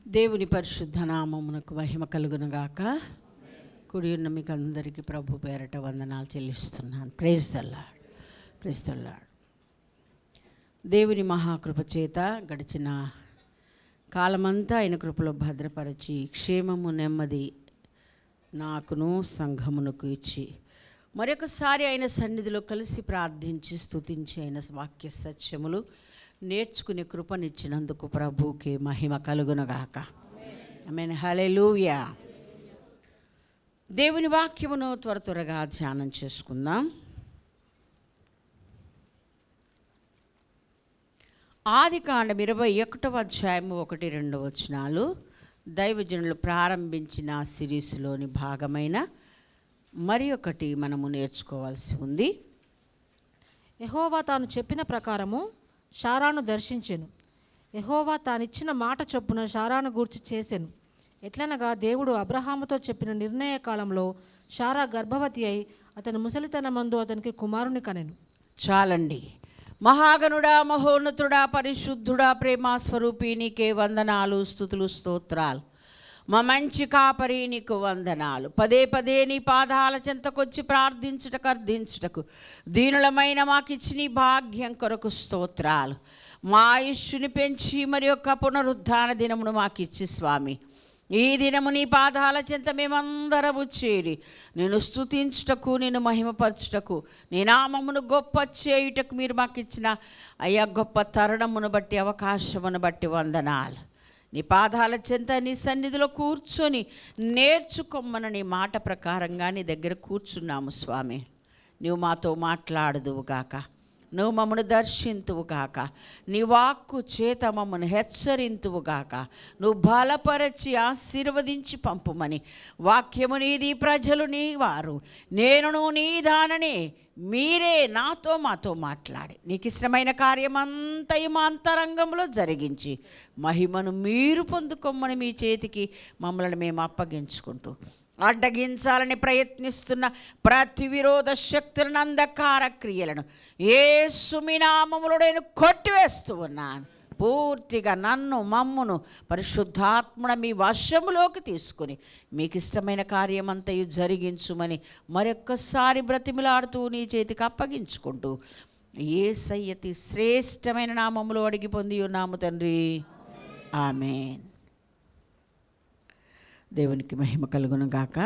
దేవుని పరిశుద్ధ నామమునకు మహిమ కలుగునుగాక కుడి ఉన్న మీకు అందరికీ ప్రభు పేరట వందనాలు చెల్లిస్తున్నాను ప్రేజ్ దల్లాడ్ ప్రేజ్ దల్లాడ్ దేవుని మహాకృప చేత గడిచిన కాలమంతా ఆయన కృపలో భద్రపరిచి క్షేమము నెమ్మది నాకును సంఘమునకు ఇచ్చి మరొకసారి ఆయన సన్నిధిలో కలిసి ప్రార్థించి స్తుతించి ఆయన వాక్య సత్యములు నేర్చుకునే కృపనిచ్చినందుకు ప్రభుకి మహిమ కలుగునగాక ఐ మీన్ హలెలూయా దేవుని వాక్యమును త్వర త్వరగా ధ్యానం చేసుకుందాం ఆది కాండం ఇరవై ఒకటవ అధ్యాయము ఒకటి రెండు వచనాలు దైవజనులు ప్రారంభించిన సిరీస్లోని భాగమైన మరి ఒకటి మనము నేర్చుకోవాల్సి ఉంది యెహోవా తాను చెప్పిన ప్రకారము షారాను దర్శించెను యెహోవా తానిచ్చిన మాట చొప్పున షారాను గూర్చి చేసెను ఎట్లనగా దేవుడు అబ్రహాముతో చెప్పిన నిర్ణయ కాలంలో షారా గర్భవతి అయి అతని ముసలితనమందు అతనికి కుమారుని కనెను చాలండి మహాగణుడా మహోన్నతుడా పరిశుద్ధుడా ప్రేమ స్వరూపి నీకే వందనాలు స్థుతులు స్తోత్రాలు మా మంచి కాపరి నీకు వందనాలు పదే పదే నీ పాదాల చెంతకొచ్చి ప్రార్థించుటకు అర్థించుటకు దీనులమైన మాకిచ్చి నీ భాగ్యం కొరకు స్తోత్రాలు మా ఆయుష్ని పెంచి మరి యొక్క పునరుద్ధాన దినమును మాకిచ్చి స్వామి ఈ దినము నీ పాదాల చెంత మేమందరము చేరి నేను స్తుతించుటకు నేను మహిమపరచుటకు నీ నామమును గొప్ప చేయుటకు మీరు మాకు ఇచ్చిన అయ్యా గొప్ప తరుణమును బట్టి అవకాశమును బట్టి వందనాలు నీ పాదాల చెంత నీ సన్నిధిలో కూర్చొని నేర్చుకోమ్మని నీ మాట ప్రకారంగా నీ దగ్గర కూర్చున్నాము స్వామి నువ్వు మాతో మాట్లాడదువుగాక నువ్వు మమ్మను దర్శింతువుగాక నీ వాక్కు చేత మమ్మను హెచ్చరింతువుగాక నువ్వు బలపరచి ఆశీర్వదించి పంపుమని వాక్యము నీది ప్రజలు నీ వారు నేనును నీ దాననే మీరే నాతో మాతో మాట్లాడి నీకు ఇష్టమైన కార్యమంతయు మా అంతరంగంలో జరిగించి మహిమను మీరు పొందుకోమని మీ చేతికి మమ్మల్ని మేము అప్పగించుకుంటూ అడ్డగించాలని ప్రయత్నిస్తున్న ప్రతి విరోధ శక్తులను అంధకార క్రియలను ఏ సుమినామములో నేను కొట్టివేస్తూ ఉన్నాను పూర్తిగా నన్ను మమ్మును పరిశుద్ధాత్మడ మీ వశములోకి తీసుకుని మీకు ఇష్టమైన కార్యమంతయు జరిగించుమని మరొక్కసారి బ్రతిమిలాడుతూ నీ చేతికి అప్పగించుకుంటూ ఏ సయ్యతి శ్రేష్టమైన నామములో అడిగి పొంది ఉన్నాము తండ్రి ఆమెన్ దేవునికి మహిమ కలుగును గాక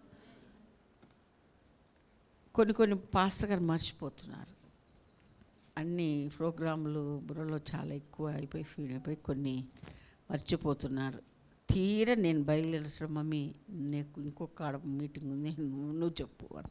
కొన్ని కొన్ని పాస్టర్ గారు మర్చిపోతున్నారు అన్ని ప్రోగ్రాంలు బుర్రలో చాలా ఎక్కువ అయిపోయి ఫీడ్ అయిపోయి కొన్ని మర్చిపోతున్నారు తీర నేను బయలుదేరడం మమ్మీ నీకు ఇంకొక ఆడ మీటింగ్ ఉంది నువ్వు నువ్వు చెప్పు అని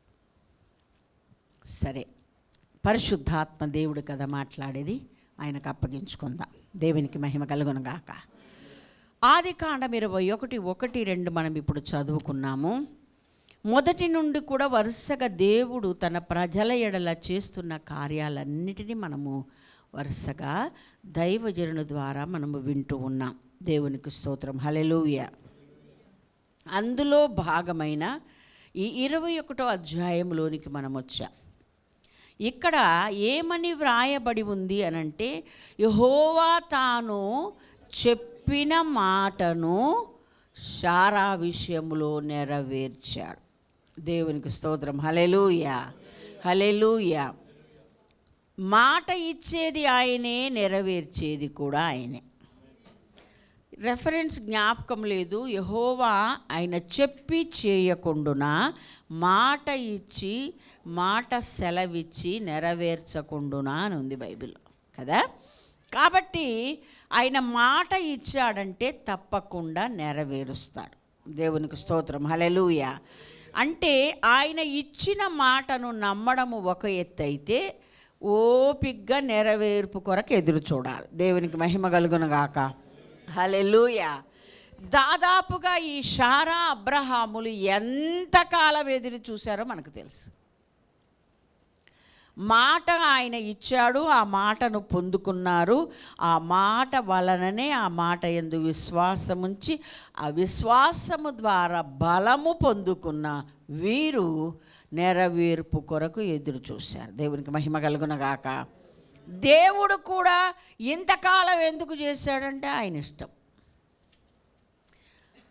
సరే పరిశుద్ధాత్మ దేవుడు కదా మాట్లాడేది ఆయనకు అప్పగించుకుందాం దేవునికి మహిమ కలుగును గాక ఆది కాండం ఇరవై ఒకటి ఒకటి రెండు మనం ఇప్పుడు చదువుకున్నాము మొదటి నుండి కూడా వరుసగా దేవుడు తన ప్రజల ఎడల చేస్తున్న కార్యాలన్నిటినీ మనము వరుసగా దైవజనుల ద్వారా మనము వింటూ ఉన్నాం దేవునికి స్తోత్రం హలెలూయ అందులో భాగమైన ఈ ఇరవై ఒకటో అధ్యాయంలోనికి మనం వచ్చాం ఇక్కడ ఏమని వ్రాయబడి ఉంది అనంటే యహోవా తాను చెప్పిన మాటను శారా విషయంలో నెరవేర్చాడు దేవునికి స్తోత్రం హలెలూయా హలెలూయా మాట ఇచ్చేది ఆయనే నెరవేర్చేది కూడా ఆయనే రెఫరెన్స్ జ్ఞాపకం లేదు యహోవా ఆయన చెప్పి చేయకుండునా మాట ఇచ్చి మాట సెలవిచ్చి నెరవేర్చకుండునా అని ఉంది బైబిల్లో కదా కాబట్టి ఆయన మాట ఇచ్చాడంటే తప్పకుండా నెరవేరుస్తాడు దేవునికి స్తోత్రం హలెలూయ అంటే ఆయన ఇచ్చిన మాటను నమ్మడము ఒక ఎత్తు అయితే ఓపిగ్గా నెరవేర్పు కొరకు ఎదురు చూడాలి దేవునికి మహిమ కలుగునుగాక హలెలూయ దాదాపుగా ఈ షారా అబ్రహాములు ఎంతకాలం ఎదురు చూశారో మనకు తెలుసు మాట ఆయన ఇచ్చాడు ఆ మాటను పొందుకున్నారు ఆ మాట వలననే ఆ మాట ఎందు విశ్వాసం ఉంచి ఆ విశ్వాసము ద్వారా బలము పొందుకున్న వీరు నెరవేర్పు కొరకు ఎదురు చూశారు దేవునికి మహిమ కలుగునగాక దేవుడు కూడా ఇంతకాలం ఎందుకు చేశాడంటే ఆయన ఇష్టం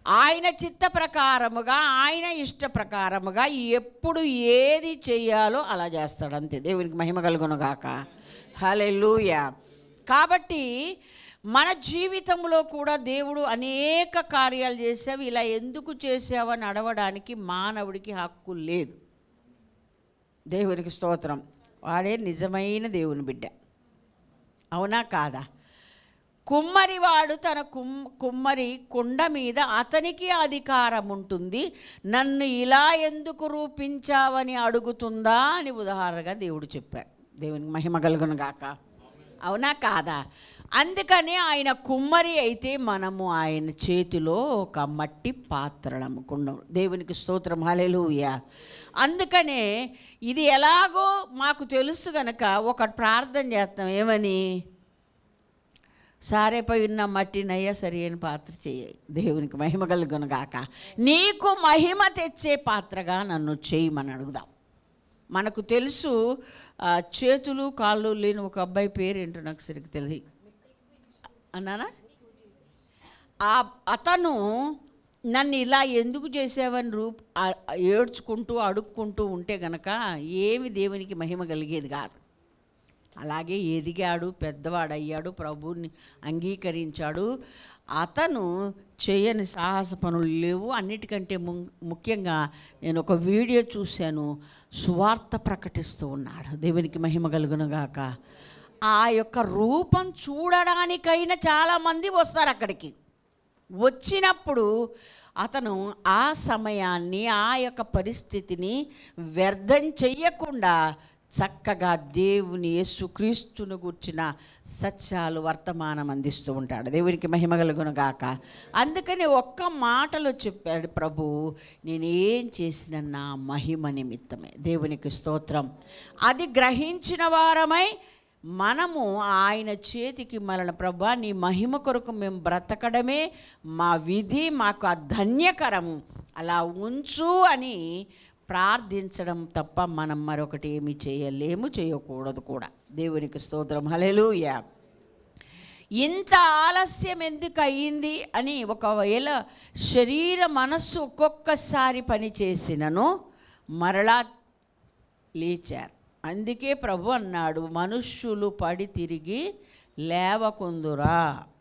ఆయన చిత్త ప్రకారముగా ఆయన ఇష్ట ప్రకారముగా ఎప్పుడు ఏది చేయాలో అలా చేస్తాడు అంతే దేవునికి మహిమ కలుగునుగాక హలెలూయ కాబట్టి మన జీవితంలో కూడా దేవుడు అనేక కార్యాలు చేసావు ఇలా ఎందుకు చేసావని అడవడానికి మానవుడికి హక్కు లేదు దేవునికి స్తోత్రం వాడే నిజమైన దేవుని బిడ్డ అవునా కాదా కుమ్మరివాడు తన కుమ్ కుమ్మరి కుండ మీద అతనికి అధికారం ఉంటుంది నన్ను ఇలా ఎందుకు రూపించావని అడుగుతుందా అని ఉదాహరణగా దేవుడు చెప్పాడు దేవునికి మహిమ కలుగును గాక అవునా కాదా అందుకని ఆయన కుమ్మరి అయితే మనము ఆయన చేతిలో ఒక మట్టి పాత్రలు కుండం దేవునికి స్తోత్రం హలెలూయ అందుకనే ఇది ఎలాగో మాకు తెలుసు గనక ఒక ప్రార్థన చేస్తాం ఏమని సారేపై ఉన్న మట్టినయ్యా సరి అయిన పాత్ర చేయ దేవునికి మహిమ కలుగునుగాక నీకు మహిమ తెచ్చే పాత్రగా నన్ను చేయమని అడుగుదాం మనకు తెలుసు ఆ, చేతులు కాళ్ళు లేని ఒక అబ్బాయి పేరు ఏంటో నాకు సరిగ్గా తెలియదు అన్నానా ఆ అతను నన్ను ఇలా ఎందుకు చేసావని రూప్ ఆ- ఏడ్చుకుంటూ అడుక్కుంటూ ఉంటే గనక ఏమి దేవునికి మహిమ కలిగేది కాదు అలాగే ఎదిగాడు పెద్దవాడయ్యాడు ప్రభువుని అంగీకరించాడు అతను చేయని సాహస పనులు లేవు అన్నిటికంటే ము- ముఖ్యంగా నేను ఒక వీడియో చూశాను సువార్త ప్రకటిస్తూ ఉన్నాడు దేవునికి మహిమ కలుగునుగాక ఆ యొక్క రూపం చూడడానికైనా చాలామంది వస్తారు అక్కడికి వచ్చినప్పుడు అతను ఆ సమయాన్ని ఆ యొక్క పరిస్థితిని వ్యర్థం చెయ్యకుండా చక్కగా దేవుని యేసుక్రీస్తును గూర్చిన సత్యాలు వర్తమానం అందిస్తూ ఉంటాడు దేవునికి మహిమ కలుగును గాక అందుకని ఒక్క మాటలో చెప్పాడు ప్రభు నేను ఏం చేసిన నా మహిమ నిమిత్తమే దేవునికి స్తోత్రం అది గ్రహించిన వారమై మనము ఆయన చేతికి మరణ ప్రభా నీ మహిమ కొరకు మేము బ్రతకడమే మా విధి మాకు ఆ ధన్యకరము అలా ఉంచు అని ప్రార్థించడం తప్ప మనం మరొకటి ఏమి చేయలేము చేయకూడదు కూడా దేవునికి స్తోత్రం హలెలూయ ఇంత ఆలస్యం ఎందుకు అయ్యింది అని ఒకవేళ శరీర మనస్సు ఒక్కొక్కసారి పని చేసినను మరలా లేచారు అందుకే ప్రభు అన్నాడు మనుష్యులు పడి తిరిగి లేవకుందురా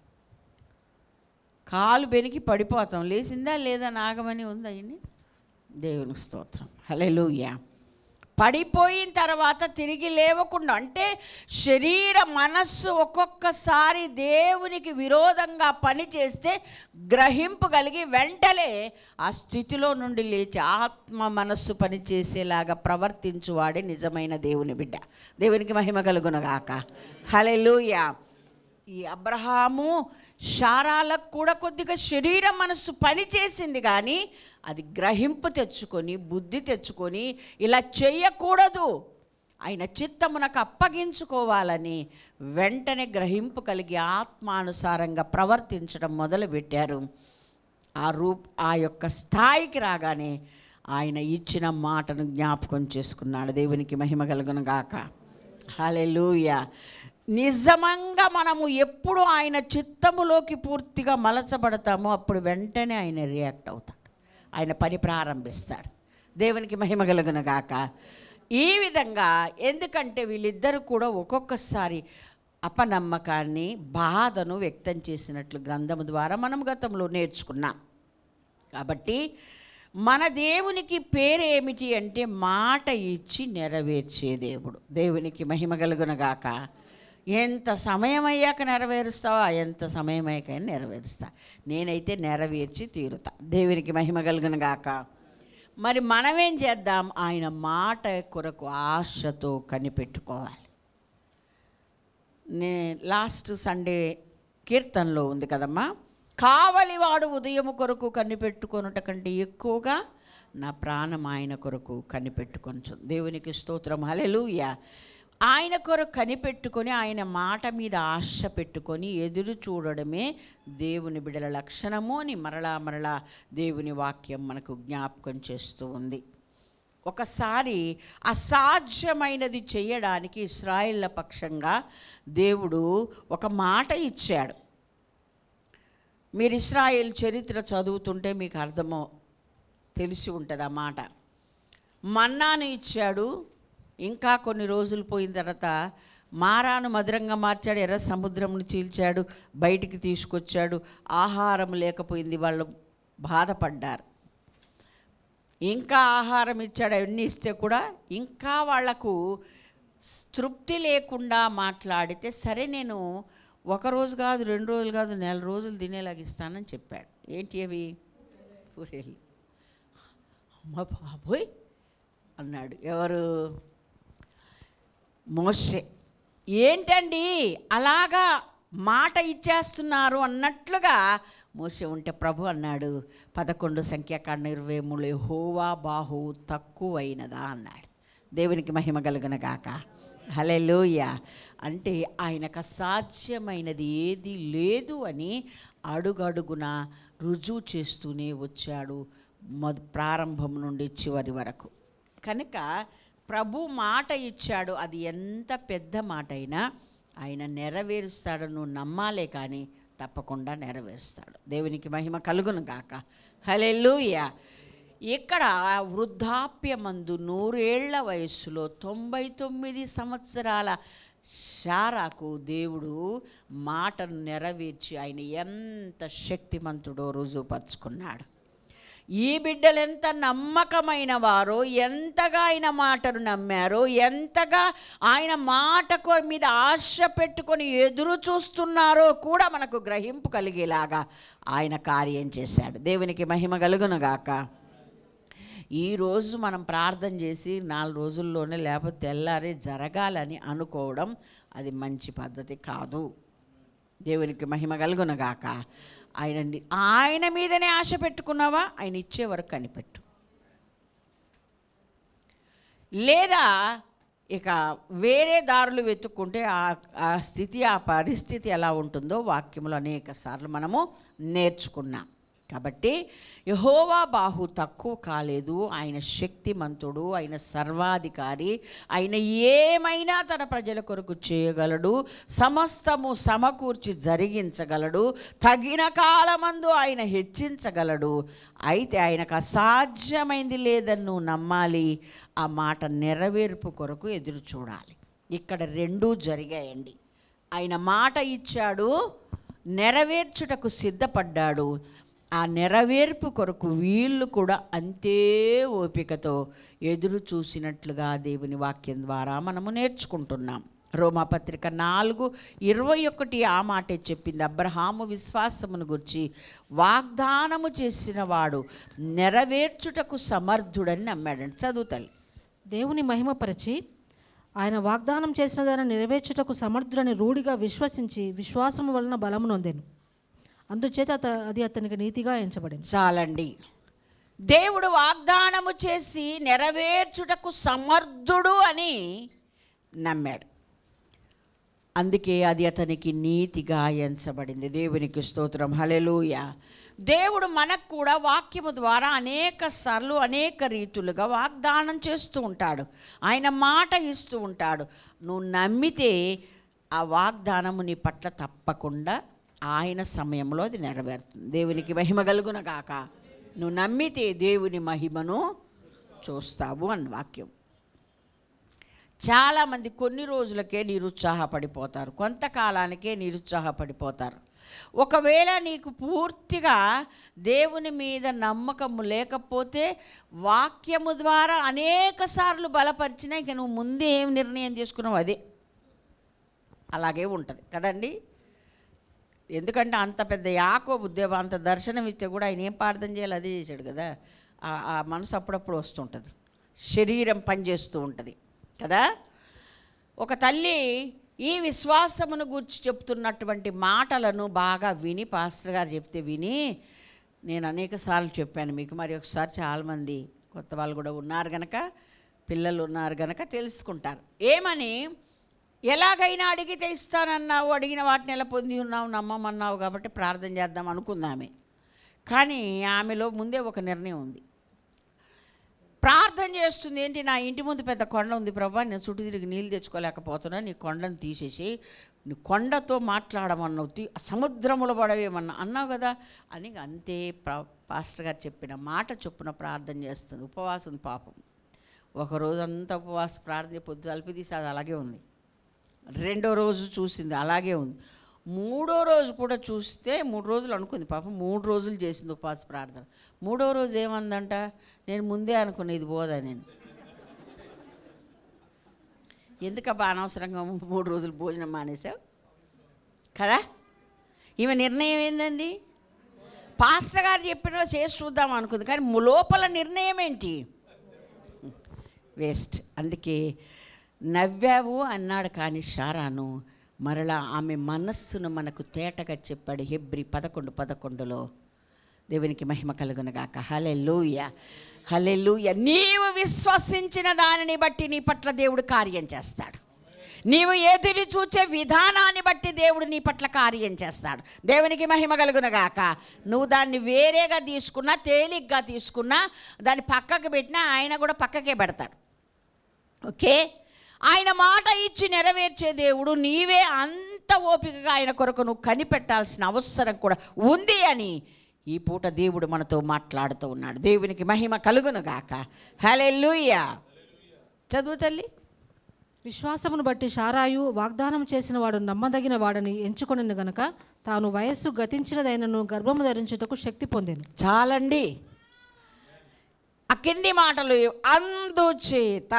కాలు బెనికి పడిపోతాం లేచిందా లేదా నాగమని ఉందా అండి దేవుని స్తోత్రం హల్లెలూయా పడిపోయిన తర్వాత తిరిగి లేవకుండా అంటే శరీర మనస్సు ఒక్కొక్కసారి దేవునికి విరోధంగా పనిచేస్తే గ్రహింపు కలిగి వెంటనే ఆ స్థితిలో నుండి లేచి ఆత్మ మనస్సు పనిచేసేలాగా ప్రవర్తించువాడే నిజమైన దేవుని బిడ్డ దేవునికి మహిమ కలుగునగాక హలెలూయా ఈ అబ్రహాము శారాలకు కూడా కొద్దిగా శరీర మనస్సు పనిచేసింది కానీ అది గ్రహింపు తెచ్చుకొని బుద్ధి తెచ్చుకొని ఇలా చేయకూడదు ఆయన చిత్తమునకు అప్పగించుకోవాలని వెంటనే గ్రహింపు కలిగి ఆత్మానుసారంగా ప్రవర్తించడం మొదలుపెట్టారు ఆ రూప్ ఆ యొక్క స్థాయికి రాగానే ఆయన ఇచ్చిన మాటను జ్ఞాపకం చేసుకున్నాడు దేవునికి మహిమ కలుగును గాక హల్లెలూయా నిజంగా మనము ఎప్పుడు ఆయన చిత్తములోకి పూర్తిగా మలచబడతామో అప్పుడు వెంటనే ఆయన రియాక్ట్ అవుతాడు ఆయన పని ప్రారంభిస్తాడు దేవునికి మహిమ కలుగును గాక ఈ విధంగా ఎందుకంటే వీళ్ళిద్దరూ కూడా ఒక్కొక్కసారి అపనమ్మకాన్ని బాధను వ్యక్తం చేసినట్లు గ్రంథము ద్వారా మనం గతంలో నేర్చుకున్నాం కాబట్టి మన దేవునికి పేరు ఏమిటి అంటే మాట ఇచ్చి నెరవేర్చే దేవుడు దేవునికి మహిమ కలుగునగాక ఎంత సమయం అయ్యాక నెరవేరుస్తావా ఎంత సమయం అయ్యాక నెరవేరుస్తా నేనైతే నెరవేర్చి తీరుతా దేవునికి మహిమ కలుగునగాక మరి మనమేం చేద్దాం ఆయన మాట కొరకు ఆశతో కనిపెట్టుకోవాలి నే లాస్ట్ సండే కీర్తనలో ఉంది కదమ్మా కావలివాడు ఉదయము కొరకు కనిపెట్టుకొనుట కంటే ఎక్కువగా నా ప్రాణం ఆయన కొరకు కనిపెట్టుకొనచ్చు దేవునికి స్తోత్రం హలెలూయ ఆయన కొరకు కనిపెట్టుకొని ఆయన మాట మీద ఆశ పెట్టుకొని ఎదురు చూడడమే దేవుని బిడల లక్షణము అని మరలా మరలా దేవుని వాక్యం మనకు జ్ఞాపకం చేస్తూ ఉంది ఒకసారి అసాధ్యమైనది చేయడానికి ఇస్రాయిల్ల పక్షంగా దేవుడు ఒక మాట ఇచ్చాడు మీరు ఇస్రాయేల్ చరిత్ర చదువుతుంటే మీకు అర్థమో తెలిసి ఉంటుంది ఆ మాట మన్నాను ఇచ్చాడు ఇంకా కొన్ని రోజులు పోయిన తర్వాత మారాను మధురంగా మార్చాడు ఎర్ర సముద్రంను చీల్చాడు బయటికి తీసుకొచ్చాడు ఆహారం లేకపోయింది వాళ్ళు బాధపడ్డారు ఇంకా ఆహారం ఇచ్చాడు అవన్నీ ఇస్తే కూడా ఇంకా వాళ్లకు తృప్తి లేకుండా మాట్లాడితే సరే నేను ఒక రోజు కాదు రెండు రోజులు కాదు నెల రోజులు తినేలాగా ఇస్తానని చెప్పాడు ఏంటి అవి పూరేలు అమ్మ బాబోయ్ అన్నాడు ఎవరు మోషే ఏంటండి అలాగా మాట ఇచ్చేస్తున్నారు అన్నట్లుగా మోసే ఉంటే ప్రభు అన్నాడు పదకొండు సంఖ్యాకాండ ఇరవై మూడు హోవా బాహు తక్కువైనదా అన్నాడు దేవునికి మహిమ కలుగున గాక హలెలూయ అంటే ఆయనకు అసాధ్యమైనది ఏది లేదు అని అడుగడుగున రుజువు చేస్తూనే వచ్చాడు మొద ప్రారంభం నుండి చివరి వరకు కనుక ప్రభు మాట ఇచ్చాడు అది ఎంత పెద్ద మాట అయినా ఆయన నెరవేరుస్తాడు నువ్వు నమ్మాలే కానీ తప్పకుండా నెరవేరుస్తాడు దేవునికి మహిమ కలుగును గాక హలెల్లుయ ఇక్కడ వృద్ధాప్యమందు నూరేళ్ల వయస్సులో తొంభై తొమ్మిది సంవత్సరాల శారాకు దేవుడు మాటను నెరవేర్చి ఆయన ఎంత శక్తిమంతుడో రుజువుపరుచుకున్నాడు ఈ బిడ్డలు ఎంత నమ్మకమైన వారో ఎంతగా ఆయన మాటను నమ్మారో ఎంతగా ఆయన మాటకు మీద ఆశ పెట్టుకొని ఎదురు చూస్తున్నారో కూడా మనకు గ్రహింపు కలిగేలాగా ఆయన కార్యం చేశాడు దేవునికి మహిమ కలుగునుగాక ఈరోజు మనం ప్రార్థన చేసి నాలుగు రోజుల్లోనే లేకపోతే తెల్లారి జరగాలని అనుకోవడం అది మంచి పద్ధతి కాదు దేవునికి మహిమ కలుగునగాక ఆయన ఆయన మీదనే ఆశ పెట్టుకున్నావా ఆయన ఇచ్చే వరకు కనిపెట్టు లేదా ఇక వేరే దారులు వెతుక్కుంటే ఆ ఆ స్థితి ఆ పరిస్థితి ఎలా ఉంటుందో వాక్యములు అనేక సార్లు మనము నేర్చుకున్నాం కాబట్టి యహోవా బాహు తక్కువ కాలేదు ఆయన శక్తిమంతుడు ఆయన సర్వాధికారి ఆయన ఏమైనా తన ప్రజల కొరకు చేయగలడు సమస్తము సమకూర్చి జరిగించగలడు తగిన కాలమందు ఆయన హెచ్చించగలడు అయితే ఆయనకు అసాధ్యమైంది లేదని నువ్వు నమ్మాలి ఆ మాట నెరవేర్పు కొరకు ఎదురు చూడాలి ఇక్కడ రెండూ జరిగాయండి ఆయన మాట ఇచ్చాడు నెరవేర్చుటకు సిద్ధపడ్డాడు ఆ నెరవేర్పు కొరకు వీళ్ళు కూడా అంతే ఓపికతో ఎదురు చూసినట్లుగా దేవుని వాక్యం ద్వారా మనము నేర్చుకుంటున్నాం రోమాపత్రిక నాలుగు ఇరవై ఒకటి ఆ మాటే చెప్పింది అబ్రహాము విశ్వాసమును గురించి వాగ్దానము చేసిన వాడు నెరవేర్చుటకు సమర్థుడని నమ్మాడండి చదువుతల్లి దేవుని మహిమపరచి ఆయన వాగ్దానం చేసిన దాన్ని నెరవేర్చుటకు సమర్థుడని రూఢిగా విశ్వసించి విశ్వాసము వలన బలము నొందెను అందుచేత అత అది అతనికి నీతిగా ఎంచబడింది చాలండి దేవుడు వాగ్దానము చేసి నెరవేర్చుటకు సమర్థుడు అని నమ్మాడు అందుకే అది అతనికి నీతిగా ఎంచబడింది దేవునికి స్తోత్రం హలెలూయ దేవుడు మనకు కూడా వాక్యము ద్వారా అనేక సార్లు అనేక రీతులుగా వాగ్దానం చేస్తూ ఉంటాడు ఆయన మాట ఇస్తూ ఉంటాడు నువ్వు నమ్మితే ఆ వాగ్దానము నీ పట్ల తప్పకుండా ఆయన సమయంలో అది నెరవేరుతుంది దేవునికి మహిమ కలుగున కాక నువ్వు నమ్మితే దేవుని మహిమను చూస్తావు అన్న వాక్యం చాలామంది కొన్ని రోజులకే నిరుత్సాహపడిపోతారు కొంతకాలానికే నిరుత్సాహపడిపోతారు ఒకవేళ నీకు పూర్తిగా దేవుని మీద నమ్మకము లేకపోతే వాక్యము ద్వారా అనేక సార్లు బలపరిచినా ఇక నువ్వు ముందే ఏం నిర్ణయం తీసుకున్నావు అదే అలాగే ఉంటుంది కదండి ఎందుకంటే అంత పెద్ద యాకోబు దేవ అంత దర్శనం ఇస్తే కూడా ఆయన ఏం ప్రార్థన చేయాలి అదే చేశాడు కదా ఆ- ఆ మనసు అప్పుడప్పుడు వస్తుంటుంది శరీరం పనిచేస్తూ ఉంటుంది కదా ఒక తల్లి ఈ విశ్వాసమును గురించి చెప్తున్నటువంటి మాటలను బాగా విని పాస్టర్ గారు చెప్తే విని నేను అనేక సార్లు చెప్పాను మీకు మరి ఒకసారి చాలామంది కొత్త వాళ్ళు కూడా ఉన్నారు గనక పిల్లలు ఉన్నారు గనక తెలుసుకుంటారు ఏమని ఎలాగైనా అడిగితే ఇస్తానన్నావు అడిగిన వాటిని ఎలా పొంది ఉన్నావు నమ్మమన్నావు కాబట్టి ప్రార్థన చేద్దాం అనుకుందామే కానీ ఆమెలో ముందే ఒక నిర్ణయం ఉంది ప్రార్థన చేస్తుంది ఏంటి నా ఇంటి ముందు పెద్ద కొండ ఉంది ప్రభా నేను చుట్టూ తిరిగి నీళ్ళు తెచ్చుకోలేకపోతున్నా నీ కొండను తీసేసి నీ కొండతో మాట్లాడమన్నావు తీ సముద్రములో పడవేమన్నా అన్నావు కదా అని ఇంక అంతే ప్ర పాస్టర్ గారు చెప్పిన మాట చొప్పున ప్రార్థన చేస్తుంది ఉపవాసం పాపం ఒక రోజు అంతా ఉపవాస ప్రార్థన పొద్దు అలిపి తీసి అది అలాగే ఉంది రెండో రోజు చూసింది అలాగే ఉంది మూడో రోజు కూడా చూస్తే మూడు రోజులు అనుకుంది పాపం మూడు రోజులు చేసింది ఉపవాస ప్రార్థన మూడో రోజు ఏమందంట నేను ముందే అనుకున్నా ఇది పోదా నేను ఎందుకబ్బా అనవసరంగా మూడు రోజులు భోజనం మానేసావు కదా ఈమె నిర్ణయం ఏందండి పాస్టర్ గారు చెప్పిన చేసి చూద్దాం అనుకుంది కానీ ము- లోపల నిర్ణయం ఏంటి వేస్ట్ అందుకే నవ్వావు అన్నాడు కానీ షారాను మరలా ఆమె మనస్సును మనకు తేటగా చెప్పాడు హెబ్రి పదకొండు పదకొండులో దేవునికి మహిమ కలుగునగాక హలెలూయ హలెలూయ నీవు విశ్వసించిన దానిని బట్టి నీ పట్ల దేవుడు కార్యం చేస్తాడు నీవు ఎదురు చూచే విధానాన్ని బట్టి దేవుడు నీ పట్ల కార్యం చేస్తాడు దేవునికి మహిమ కలుగునగాక నువ్వు దాన్ని వేరేగా తీసుకున్నా తేలిగ్గా తీసుకున్నా దాన్ని పక్కకు పెట్టినా ఆయన కూడా పక్కకే పెడతాడు ఓకే ఆయన మాట ఇచ్చి నెరవేర్చే దేవుడు నీవే అంత ఓపికగా ఆయన కొరకు నువ్వు కనిపెట్టాల్సిన అవసరం కూడా ఉంది అని ఈ పూట దేవుడు మనతో మాట్లాడుతూ ఉన్నాడు దేవునికి మహిమ కలుగును గాక హలెల్లుయ్యా చదువు తల్లి విశ్వాసమును బట్టి షారాయు వాగ్దానం చేసిన వాడు నమ్మదగిన వాడని ఎంచుకొనిన గనక తాను వయస్సు గతించినదైనను గర్భము ధరించుటకు శక్తి పొందెను చాలండి ఆ కింది మాటలు అందుచేత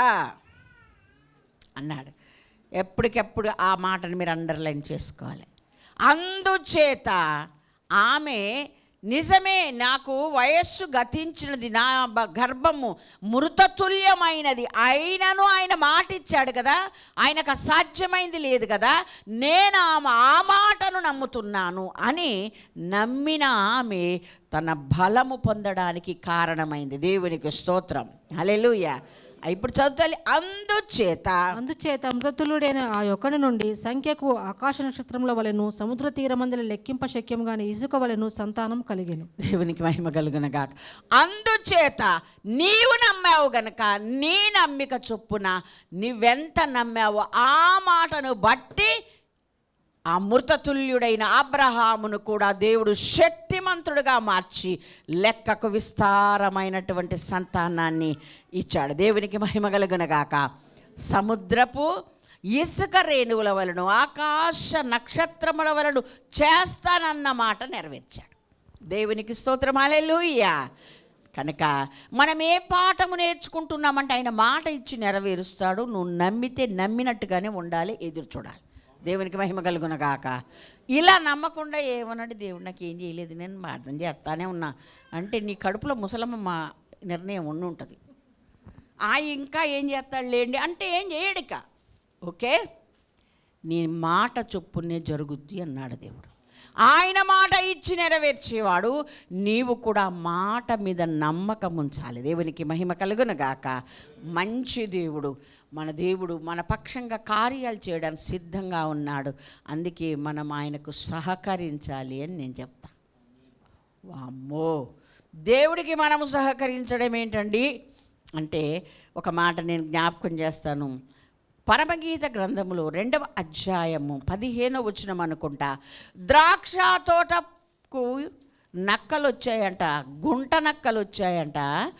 అన్నాడు ఎప్పటికెప్పుడు ఆ మాటను మీరు అండర్లైన్ చేసుకోవాలి అందుచేత ఆమె నిజమే నాకు వయస్సు గతించినది నా బ- గర్భము మృతతుల్యమైనది అయినను ఆయన మాట ఇచ్చాడు కదా ఆయనకు అసాధ్యమైంది లేదు కదా నేను ఆమె ఆ మాటను నమ్ముతున్నాను అని నమ్మిన ఆమె తన బలము పొందడానికి కారణమైంది దేవునికి స్తోత్రం హల్లెలూయా ఇప్పుడు చదువుతాలి అందుచేత అందుచేత మృతులుడైన ఆ యొక్కడి నుండి సంఖ్యకు ఆకాశ నక్షత్రముల వలెను సముద్ర తీరమందలి లెక్కింప శక్యం గాని ఇసుక వలెను సంతానం కలిగెను దేవునికి మహిమ కలుగునగాక అందుచేత నీవు నమ్మావు గనక నీ నమ్మిక చొప్పున నీవెంత నమ్మావో ఆ మాటను బట్టి ఆ మృతతుల్యుడైన అబ్రహామును కూడా దేవుడు శక్తిమంతుడుగా మార్చి లెక్కకు విస్తారమైనటువంటి సంతానాన్ని ఇచ్చాడు దేవునికి మహిమ కలుగునగాక సముద్రపు ఇసుక రేణువుల వలను ఆకాశ నక్షత్రముల వలను చేస్తానన్న మాట నెరవేర్చాడు దేవునికి స్తోత్రం హల్లెలూయా కనుక మనం ఏ పాఠము నేర్చుకుంటున్నామంటే ఆయన మాట ఇచ్చి నెరవేరుస్తాడు నువ్వు నమ్మితే నమ్మినట్టుగానే ఉండాలి ఎదురు చూడాలి దేవునికి మహిమ కలుగునగాక ఇలా నమ్మకుండా ఏమన్నాడు దేవుడు నాకు ఏం చేయలేదు నేను ప్రార్థన చేస్తానే ఉన్నా అంటే నీ కడుపులో ముసలమ్మ మా నిర్ణయం ఉండి ఉంటుంది ఆ ఇంకా ఏం చేస్తాడు లేండి అంటే ఏం చేయడిక ఓకే నీ మాట చొప్పునే జరుగుద్ది అన్నాడు దేవుడు ఆయన మాట ఇచ్చి నెరవేర్చేవాడు నీవు కూడా మాట మీద నమ్మకం ఉంచాలి దేవునికి మహిమ కలుగునగాక మంచి దేవుడు మన దేవుడు మన పక్షంగా కార్యాలు చేయడానికి సిద్ధంగా ఉన్నాడు అందుకే మనం ఆయనకు సహకరించాలి అని నేను చెప్తా వామ్మో దేవుడికి మనము సహకరించడం ఏంటండి అంటే ఒక మాట నేను జ్ఞాపకం చేస్తాను పరమగీత గ్రంథములో రెండవ అధ్యాయము పదిహేనో వచనం అనుకుంటా ద్రాక్ష తోటకు నక్కలు వచ్చాయంట గుంట నక్కలు వచ్చాయంట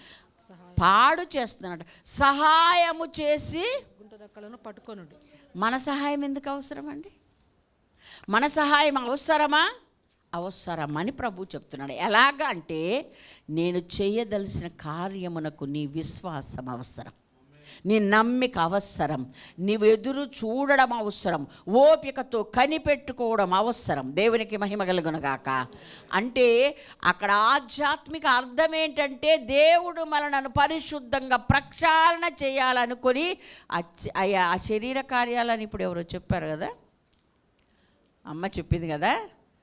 పాడు చేస్తున్నాడు సహాయము చేసి గుంట రెక్కలను పట్టుకొనుడు మన సహాయం ఎందుకు అవసరం అండి మన సహాయం అవసరమా అవసరమని ప్రభు చెప్తున్నాడు ఎలాగా అంటే నేను చేయదలసిన కార్యమునకు నీ విశ్వాసం అవసరం నీ నమ్మిక అవసరం నీవు ఎదురు చూడడం అవసరం ఓపికతో కనిపెట్టుకోవడం అవసరం దేవునికి మహిమ కలుగునగాక అంటే అక్కడ ఆధ్యాత్మిక అర్థం ఏంటంటే దేవుడు మనలను పరిశుద్ధంగా ప్రక్షాళన చేయాలనుకొని ఆ చ- ఆ- ఆ శరీర కార్యాలని ఇప్పుడు ఎవరో చెప్పారు కదా అమ్మ చెప్పింది కదా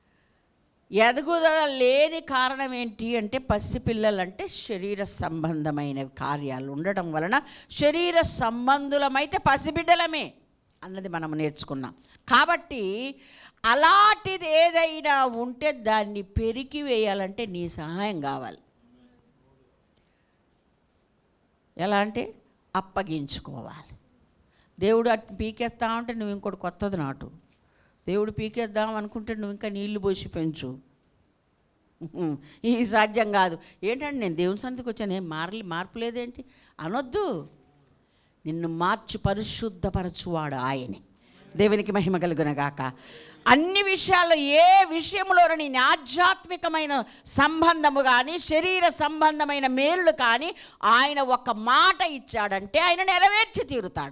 ఎదుగుదల లేని కారణం ఏంటి అంటే పసిపిల్లలంటే శరీర సంబంధమైన కార్యాలు ఉండడం వలన శరీర సంబంధులమైతే పసిబిడ్డలమే అన్నది మనం నేర్చుకున్నాం కాబట్టి అలాంటిది ఏదైనా ఉంటే దాన్ని పెరికి వేయాలంటే నీ సహాయం కావాలి ఎలా అంటే అప్పగించుకోవాలి దేవుడు అటు పీకేస్తా ఉంటే నువ్వు ఇంకోటి కొత్తది నాటు దేవుడు పీకేద్దాం అనుకుంటే నువ్వు ఇంకా నీళ్లు పోసి పెంచు ఉహుం, ఇది సాధ్యం కాదు ఏంటంటే నేను దేవుని సన్నిధికి వచ్చాను ఏం మారలే మార్పు లేదేంటి అనొద్దు నిన్ను మార్చి పరిశుద్ధపరచువాడు ఆయనే దేవునికి మహిమ కలుగునగాక అన్ని విషయాల్లో ఏ విషయంలో నీ ఆధ్యాత్మికమైన సంబంధము కానీ శరీర సంబంధమైన మేలు కానీ ఆయన ఒక మాట ఇచ్చాడంటే ఆయన నెరవేర్చి తీరుతాడు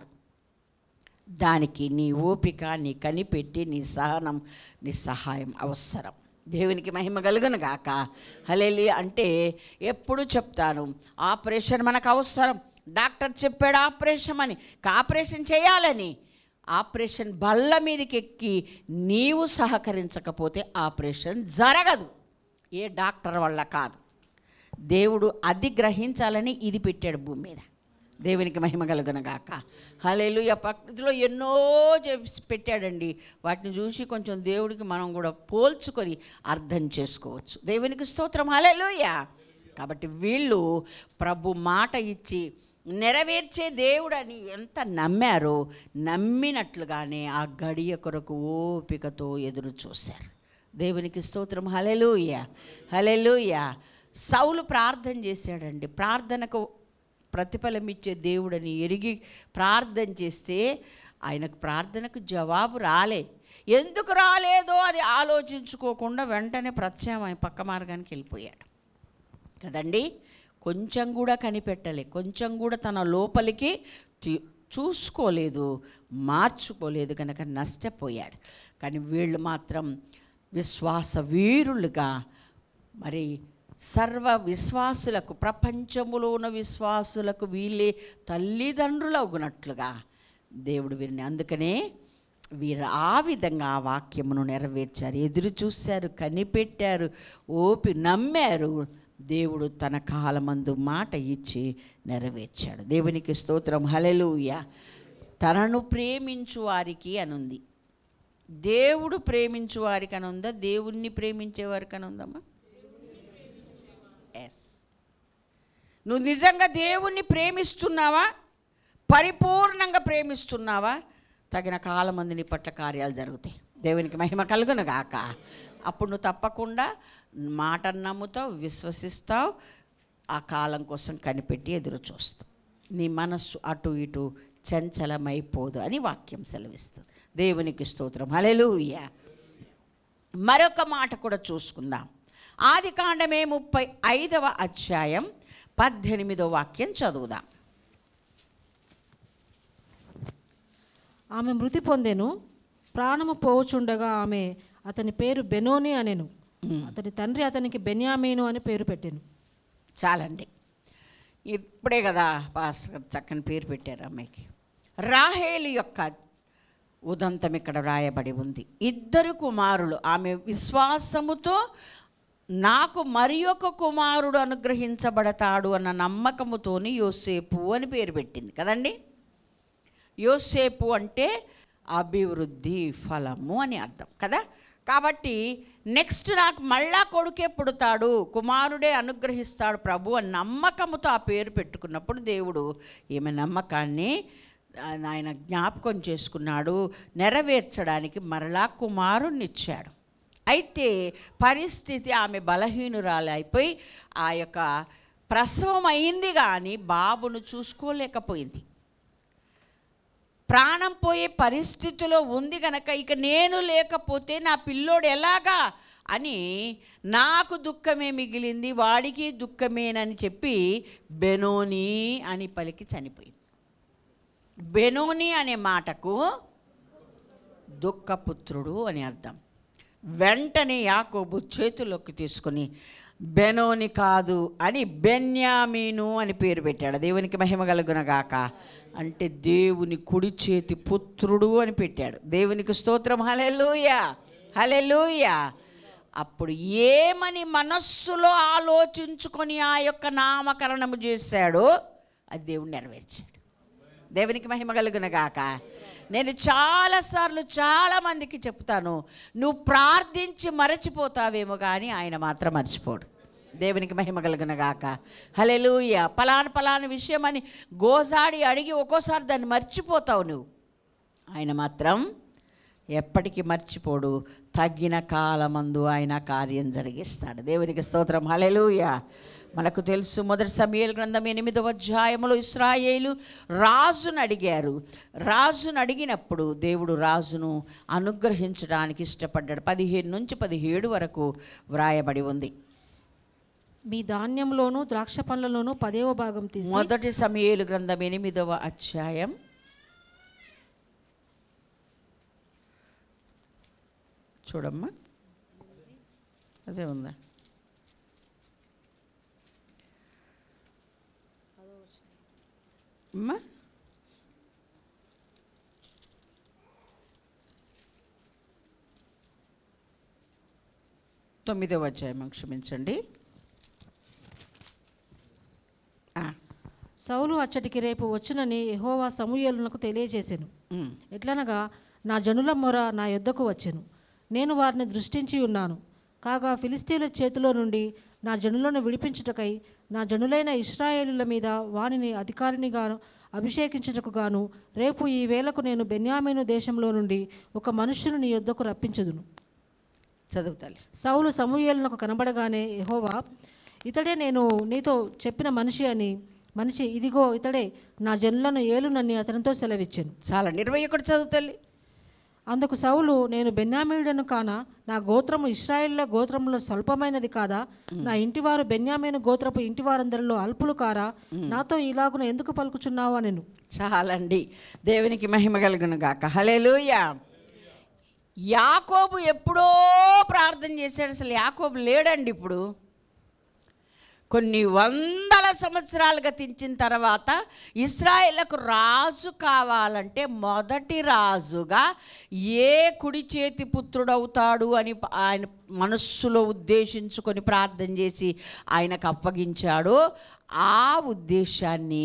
దానికి నీ ఓపిక నీ కనిపెట్టి నీ సహనం నీ సహాయం అవసరం దేవునికి మహిమ కలుగును గాక హలేలి అంటే ఎప్పుడు చెప్తాను ఆపరేషన్ మనకు అవసరం డాక్టర్ చెప్పాడు ఆపరేషన్ అని ఆపరేషన్ చేయాలని ఆపరేషన్ బల్ల మీదకి ఎక్కి నీవు సహకరించకపోతే ఆపరేషన్ జరగదు ఏ డాక్టర్ వల్ల కాదు దేవుడు అది గ్రహించాలని ఇది పెట్టాడు భూమి మీద దేవునికి మహిమ కలుగునగాక హలేలు ప్రకృతిలో ఎన్నో చేసి పెట్టాడండి వాటిని చూసి కొంచెం దేవుడికి మనం కూడా పోల్చుకొని అర్థం చేసుకోవచ్చు దేవునికి స్తోత్రం హలేలుయ కాబట్టి వీళ్ళు ప్రభు మాట ఇచ్చి నెరవేర్చే దేవుడని ఎంత నమ్మారో నమ్మినట్లుగానే ఆ గడియ కొరకు ఓపికతో ఎదురు చూశారు దేవునికి స్తోత్రం హలెలూయ హలెలూయ సౌలు ప్రార్థన చేశాడండి ప్రార్థనకు ప్రతిఫలం ఇచ్చే దేవుడని ఎరిగి ప్రార్థన చేస్తే ఆయనకు ప్రార్థనకు జవాబు రాలే ఎందుకు రాలేదో అది ఆలోచించుకోకుండా వెంటనే ప్రత్యామ్నాయ పక్క మార్గానికి వెళ్ళిపోయాడు కదండి కొంచెం కూడా కనిపెట్టలే కొంచెం కూడా తన లోపలికి తీ- చూసుకోలేదు మార్చుకోలేదు కనుక నష్టపోయాడు కానీ వీళ్ళు మాత్రం విశ్వాస వీరులుగా మరి సర్వ విశ్వాసులకు ప్రపంచములో ఉన్న విశ్వాసులకు వీళ్ళే తల్లిదండ్రులవునట్లుగా దేవుడు వీరిని అందుకనే వీరు ఆ విధంగా ఆ వాక్యమును నెరవేర్చారు ఎదురు చూశారు కనిపెట్టారు ఓపి నమ్మారు దేవుడు తన కాలమందు మాట ఇచ్చి నెరవేర్చాడు దేవునికి స్తోత్రం హలెలూయ తనను ప్రేమించు వారికి అనుంది దేవుడు ప్రేమించు వారికి అని ఉందా దేవుణ్ణి ప్రేమించే వారికి అని ఉందమ్మా ఎస్ నువ్వు నిజంగా దేవుణ్ణి ప్రేమిస్తున్నావా పరిపూర్ణంగా ప్రేమిస్తున్నావా తగిన కాలమంది నీ పట్ల కార్యాలు జరుగుతాయి దేవునికి మహిమ కలుగును గాక అప్పుడు నువ్వు తప్పకుండా మాట నమ్ముతావు విశ్వసిస్తావు ఆ కాలం కోసం కనిపెట్టి ఎదురు చూస్తావు నీ మనస్సు అటు ఇటు చంచలమైపోదు అని వాక్యం సెలవిస్తుంది దేవునికి స్తోత్రం హల్లెలూయా మరొక మాట కూడా చూసుకుందాం ఆది కాండమే ముప్పై ఐదవ అధ్యాయం పద్దెనిమిదో వాక్యం చదువుదాం ఆమె మృతి పొందెను ప్రాణము పోవుచుండగా ఆమె అతని పేరు బెనోని అనెను అతని తండ్రి అతనికి బెన్యామీను అని పేరు పెట్టెను చాలండి ఇప్పుడే కదా పాస్టర్ గారు చక్కని పేరు పెట్టారు అమ్మాయికి రాహేలు యొక్క ఉదంతం ఇక్కడ రాయబడి ఉంది ఇద్దరు కుమారులు ఆమె విశ్వాసముతో నాకు మరి ఒక కుమారుడు అనుగ్రహించబడతాడు అన్న నమ్మకముతోని యోసేపు అని పేరు పెట్టింది కదండి యోసేపు అంటే అభివృద్ధి ఫలము అని అర్థం కదా కాబట్టి నెక్స్ట్ నాకు మళ్ళా కొడుకే పుడతాడు కుమారుడే అనుగ్రహిస్తాడు ప్రభు అని నమ్మకముతో ఆ పేరు పెట్టుకున్నప్పుడు దేవుడు ఈమె నమ్మకాన్ని ఆ, ఆయన జ్ఞాపకం చేసుకున్నాడు నెరవేర్చడానికి మరలా కుమారుణ్ణి ఇచ్చాడు అయితే పరిస్థితి ఆమె బలహీనురాలు అయిపోయి ఆ యొక్క ప్రసవం అయింది కానీ బాబును చూసుకోలేకపోయింది ప్రాణం పోయే పరిస్థితిలో ఉంది గనక ఇక నేను లేకపోతే నా పిల్లోడు ఎలాగా అని నాకు దుఃఖమే మిగిలింది వాడికి దుఃఖమేనని చెప్పి బెనోని అని పలికి చనిపోయింది బెనోని అనే మాటకు దుఃఖపుత్రుడు అని అర్థం వెంటనే యాకోబు చేతుల్లోకి తీసుకుని బెనోని కాదు అని బెన్యామీను అని పేరు పెట్టాడు దేవునికి మహిమ కలుగునగాక అంటే దేవుని కుడి చేతి పుత్రుడు అని పెట్టాడు దేవునికి స్తోత్రం హలెలూయ హలెలూయ అప్పుడు ఏమని మనస్సులో ఆలోచించుకొని ఆ యొక్క నామకరణము చేశాడో అది దేవుడు నెరవేర్చాడు దేవునికి మహిమ కలుగునగాక నేను చాలాసార్లు చాలామందికి చెప్తాను నువ్వు ప్రార్థించి మరచిపోతావేమో కానీ ఆయన మాత్రం మర్చిపోడు దేవునికి మహిమ కలుగున గాక హలెలూయ పలాన పలాన విషయం అని గోజాడి అడిగి ఒక్కోసారి దాన్ని మర్చిపోతావు నువ్వు ఆయన మాత్రం ఎప్పటికీ మర్చిపోడు తగ్గిన కాలమందు ఆయన కార్యం జరిగిస్తాడు దేవునికి స్తోత్రం హలెలూయ మనకు తెలుసు మొదటి సమయాల గ్రంథం ఎనిమిదవ అధ్యాయములో ఇస్రాయేలు రాజును అడిగారు రాజును అడిగినప్పుడు దేవుడు రాజును అనుగ్రహించడానికి ఇష్టపడ్డాడు పదిహేను నుంచి పదిహేడు వరకు వ్రాయబడి ఉంది మీ ధాన్యంలోను ద్రాక్ష పండ్లలోను పదేవ భాగం తీసి మొదటి సమయేలు గ్రంథం ఎనిమిదవ అధ్యాయం చూడమ్మా అదే ఉందా అమ్మా తొమ్మిదవ అధ్యాయం క్షమించండి ఆ, సౌలు అచ్చటికి రేపు వచ్చునని యెహోవా సమూయేలునకు తెలియజేశాను ఉమ్. ఎట్లనగా నా జనుల మొర నా యొద్దకు వచ్చెను నేను వారిని దృష్టించి ఉన్నాను కాగా ఫిలిస్తీన్ల చేతిలో నుండి నా జనులను విడిపించుటకై నా జనులైన ఇస్రాయేలుల మీద వానిని అధికారినిగాను అభిషేకించుటకు గాను రేపు ఈ వేళకు నేను బెన్యామీను దేశంలో నుండి ఒక మనుష్యుని నీ యొద్దకు రప్పించుదును చదువుతాలి సౌలు సమూయేలునకు కనబడగానే యెహోవా ఇతడే నేను నీతో చెప్పిన మనిషి అని మనిషి ఇదిగో ఇతడే నా జనులను ఏలునని అతనితో సెలవిచ్చాను చాలా ఇరవై ఒకటి చదువుతాలి అందుకు సౌలు నేను బెన్యామీయుడను కాన నా గోత్రము ఇస్రాయేళ్ల గోత్రములో స్వల్పమైనది కాదా నా ఇంటివారు బెన్యామీను గోత్రపు ఇంటివారందరిలో అల్పులు కారా నాతో ఇలాగున ఎందుకు పలుకుచున్నావా నేను చాలండి దేవునికి మహిమ కలుగును గాక హలేలుయ యాకోబు ఎప్పుడో ప్రార్థన చేశాడు అసలు యాకోబు లేడండి ఇప్పుడు కొన్ని వందల సంవత్సరాలు గతించిన తర్వాత ఇస్రాయేళ్లకు రాజు కావాలంటే మొదటి రాజుగా ఏ కుడి చేతి పుత్రుడవుతాడు అని ప- ఆయన మనస్సులో ఉద్దేశించుకొని ప్రార్థన చేసి ఆయనకు అప్పగించాడో ఆ ఉద్దేశాన్ని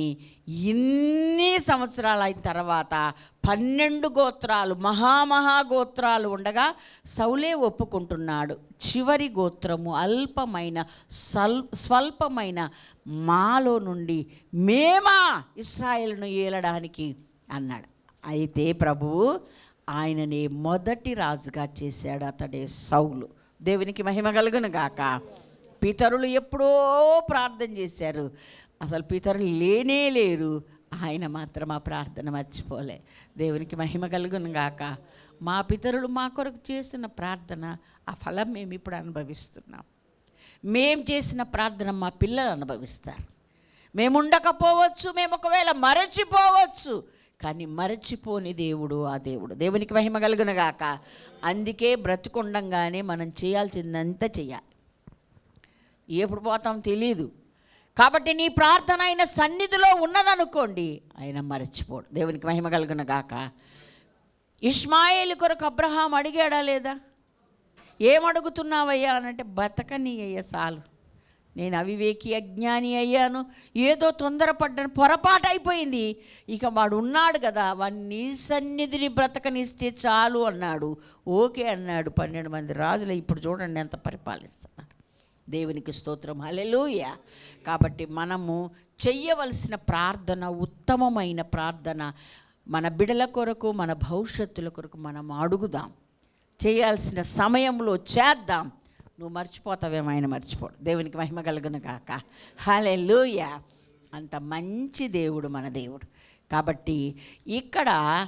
ఇన్ని సంవత్సరాలు అయిన తర్వాత పన్నెండు గోత్రాలు మహామహా గోత్రాలు ఉండగా సౌలే ఒప్పుకుంటున్నాడు చివరి గోత్రము అల్పమైన సల్ స్వల్పమైన మాలో నుండి మేమా ఇస్రాయేల్ను ఏలడానికి అన్నాడు అయితే ప్రభువు ఆయనని మొదటి రాజుగా చేశాడు అతడే సౌలు దేవునికి మహిమ కలుగును గాక పితరులు ఎప్పుడో ప్రార్థన చేశారు అసలు పితరులు లేనే లేరు ఆయన మాత్రం ఆ ప్రార్థన మర్చిపోలే దేవునికి మహిమ కలుగును గాక మా పితరులు మా కొరకు చేసిన ప్రార్థన ఆ ఫలం మేము ఇప్పుడు అనుభవిస్తున్నాం మేం చేసిన ప్రార్థన మా పిల్లలు అనుభవిస్తారు మేము ఉండకపోవచ్చు మేము ఒకవేళ మరచిపోవచ్చు కానీ మరచిపోని దేవుడు ఆ దేవుడు దేవునికి మహిమ కలుగును గాక అందుకే బ్రతుకుండంగానే మనం చేయాల్సిందంతా చేయాలి ఎప్పుడు పోతాం తెలీదు కాబట్టి నీ ప్రార్థన ఆయన సన్నిధిలో ఉన్నదనుకోండి ఆయన మరచిపోడు దేవునికి మహిమ కలుగును గాక ఇష్మాయేలు కొరకు అబ్రహాం అడిగాడా లేదా ఏమడుగుతున్నావయ్యా అనంటే బతకని అయ్యా చాలు నేను అవివేకి అజ్ఞాని అయ్యాను ఏదో తొందరపడ్డాను పొరపాటు అయిపోయింది ఇక వాడు ఉన్నాడు కదా వాడిని నీ సన్నిధిని బ్రతకనిస్తే చాలు అన్నాడు ఓకే అన్నాడు పన్నెండు మంది రాజులు ఇప్పుడు చూడండి ఎంత పరిపాలిస్తున్నారు దేవునికి స్తోత్రం హల్లెలూయ కాబట్టి మనము చెయ్యవలసిన ప్రార్థన ఉత్తమమైన ప్రార్థన మన బిడల కొరకు మన భవిష్యత్తుల కొరకు మనం అడుగుదాం చేయాల్సిన సమయంలో చేద్దాం నువ్వు మర్చిపోతావేమో ఆయన మర్చిపోడు దేవునికి మహిమ కలుగును కాక హల్లెలూయ అంత మంచి దేవుడు మన దేవుడు కాబట్టి ఇక్కడ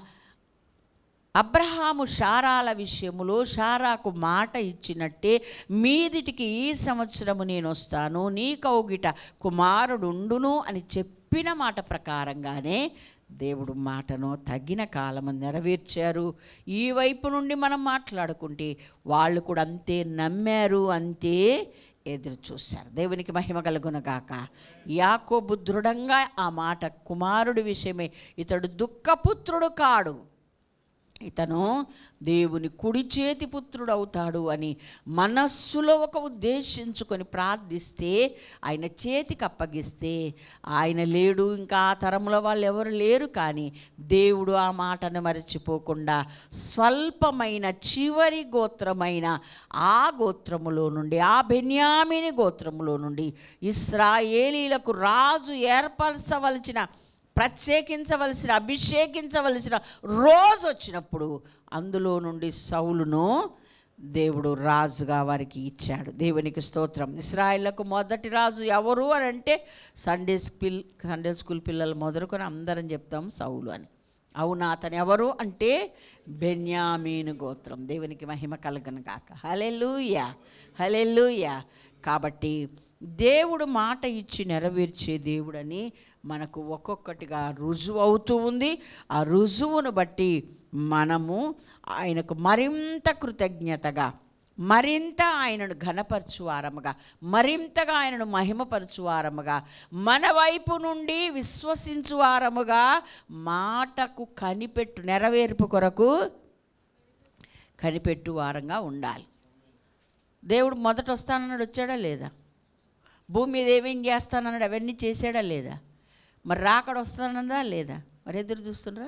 అబ్రహాము షారాల విషయములో షారాకు మాట ఇచ్చినట్టే మీదిటికి ఈ సంవత్సరము నేను వస్తాను నీ కౌగిట కుమారుడుండును అని చెప్పిన మాట ప్రకారంగానే దేవుడు మాటను తగిన కాలము నెరవేర్చారు ఈ వైపు నుండి మనం మాట్లాడుకుంటే వాళ్ళు కూడా అంతే నమ్మారు అంతే ఎదురు చూశారు దేవునికి మహిమ కలుగునగాక యాకోబు దృఢంగా ఆ మాట కుమారుడి విషయమే ఇతడు దుఃఖపుత్రుడు కాడు ఇతను దేవుని కుడి చేతి పుత్రుడు అవుతాడు అని మనస్సులో ఒక ఉద్దేశించుకొని ప్రార్థిస్తే ఆయన చేతికి అప్పగిస్తే ఆయన లేడు ఇంకా ఆ తరముల వాళ్ళు ఎవరు లేరు కానీ దేవుడు ఆ మాటను మరచిపోకుండా స్వల్పమైన చివరి గోత్రమైన ఆ గోత్రములో నుండి ఆ బెన్యామిని గోత్రములో నుండి ఇస్రాయేలీలకు రాజు ఏర్పరచవలసిన ప్రత్యేకించవలసిన అభిషేకించవలసిన రోజు వచ్చినప్పుడు అందులో నుండి సౌలును దేవుడు రాజుగా వారికి ఇచ్చాడు దేవునికి స్తోత్రం ఇస్రాయిళ్లకు మొదటి రాజు ఎవరు అని అంటే సండే స్కూల్ సండే స్కూల్ పిల్లలు మొదలుకొని అందరం చెప్తాం సౌలు అని అవునా అతను ఎవరు అంటే బెన్యామీను గోత్రం దేవునికి మహిమ కలగను కాక హలెలుయా హలెలుయా కాబట్టి దేవుడు మాట ఇచ్చి నెరవేర్చే దేవుడని మనకు ఒక్కొక్కటిగా రుజువు అవుతూ ఉంది ఆ రుజువును బట్టి మనము ఆయనకు మరింత కృతజ్ఞతగా మరింత ఆయనను ఘనపరచువారముగా మరింతగా ఆయనను మహిమపరచువారముగా మన వైపు నుండి విశ్వసించువారముగా మాటకు కనిపెట్టు నెరవేర్పు కొరకు కనిపెట్టు వారంగా ఉండాలి దేవుడు మొదట వస్తానన్నాడు వచ్చాడా లేదా భూమి మీద ఏమేం చేస్తానన్నాడు అవన్నీ చేసాడా లేదా మరి రాకడ వస్తానన్నదా లేదా మరి ఎదురు చూస్తుండ్రా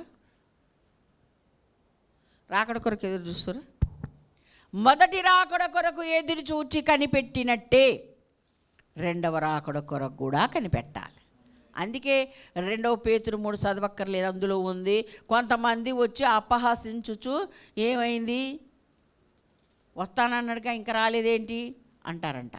రాకడ కొరకు ఎదురు చూస్తురా మొదటి రాకడ కొరకు ఎదురు చూచి కనిపెట్టినట్టే రెండవ రాకడ కొరకు కూడా కనిపెట్టాలి అందుకే రెండవ పేతురు మూడు చదవక్కర్లేదు అందులో ఉంది కొంతమంది వచ్చి అపహాసించుచు ఏమైంది వస్తానన్నాడుగా ఇంకా రాలేదేంటి అంటారంట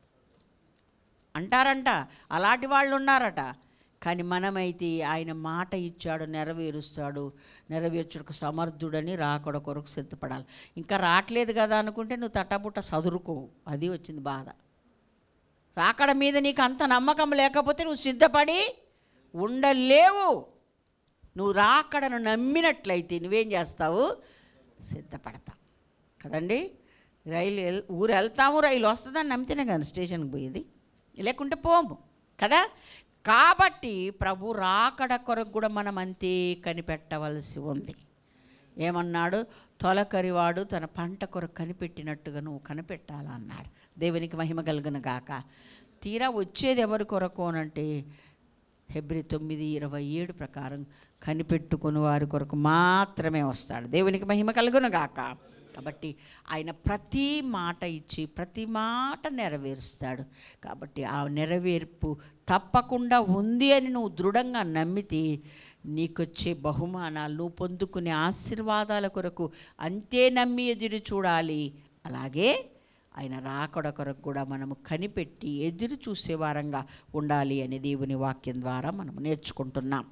అంటారంట అలాంటి వాళ్ళు ఉన్నారట కానీ మనమైతే ఆయన మాట ఇచ్చాడు నెరవేరుస్తాడు నెరవేర్చుటకు సమర్థుడని రాకడ కొరకు సిద్ధపడాలి ఇంకా రావట్లేదు కదా అనుకుంటే నువ్వు తట్టబుట్ట సదురుకో అది వచ్చింది బాధ రాకడ మీద నీకు అంత నమ్మకం లేకపోతే నువ్వు సిద్ధపడి ఉండలేవు నువ్వు రాకడను నమ్మినట్లయితే నువ్వేం చేస్తావు సిద్ధపడతావు కదండి రైలు వెల్- ఊరు వెళ్తాము రైలు వస్తుందని నమ్మితేనే కదా స్టేషన్కి పోయేది లేకుంటే పోము కదా కాబట్టి ప్రభు రాకడ కొరకు కూడా మనం అంతే కనిపెట్టవలసి ఉంది ఏమన్నాడు తొలకరివాడు తన పంట కొరకు కనిపెట్టినట్టుగా నువ్వు కనిపెట్టాలా అన్నాడు దేవునికి మహిమ కలుగును గాక తీరా వచ్చేది ఎవరి కొరకు అనంటే హెబ్రి తొమ్మిది ఇరవై ఏడు ప్రకారం కనిపెట్టుకుని వారి కొరకు మాత్రమే వస్తాడు దేవునికి మహిమ కలుగును గాక కాబట్టి ఆయన ప్రతి మాట ఇచ్చి ప్రతి మాట నెరవేరుస్తాడు కాబట్టి ఆ నెరవేర్పు తప్పకుండా ఉంది అని నువ్వు దృఢంగా నమ్మితే నీకొచ్చే బహుమానాలు నువ్వు పొందుకునే ఆశీర్వాదాల కొరకు అంతే నమ్మి ఎదురు చూడాలి అలాగే ఆయన రాకడ కొరకు కూడా మనము కనిపెట్టి ఎదురు చూసే వారంగా ఉండాలి అని దేవుని వాక్యం ద్వారా మనం నేర్చుకుంటున్నాం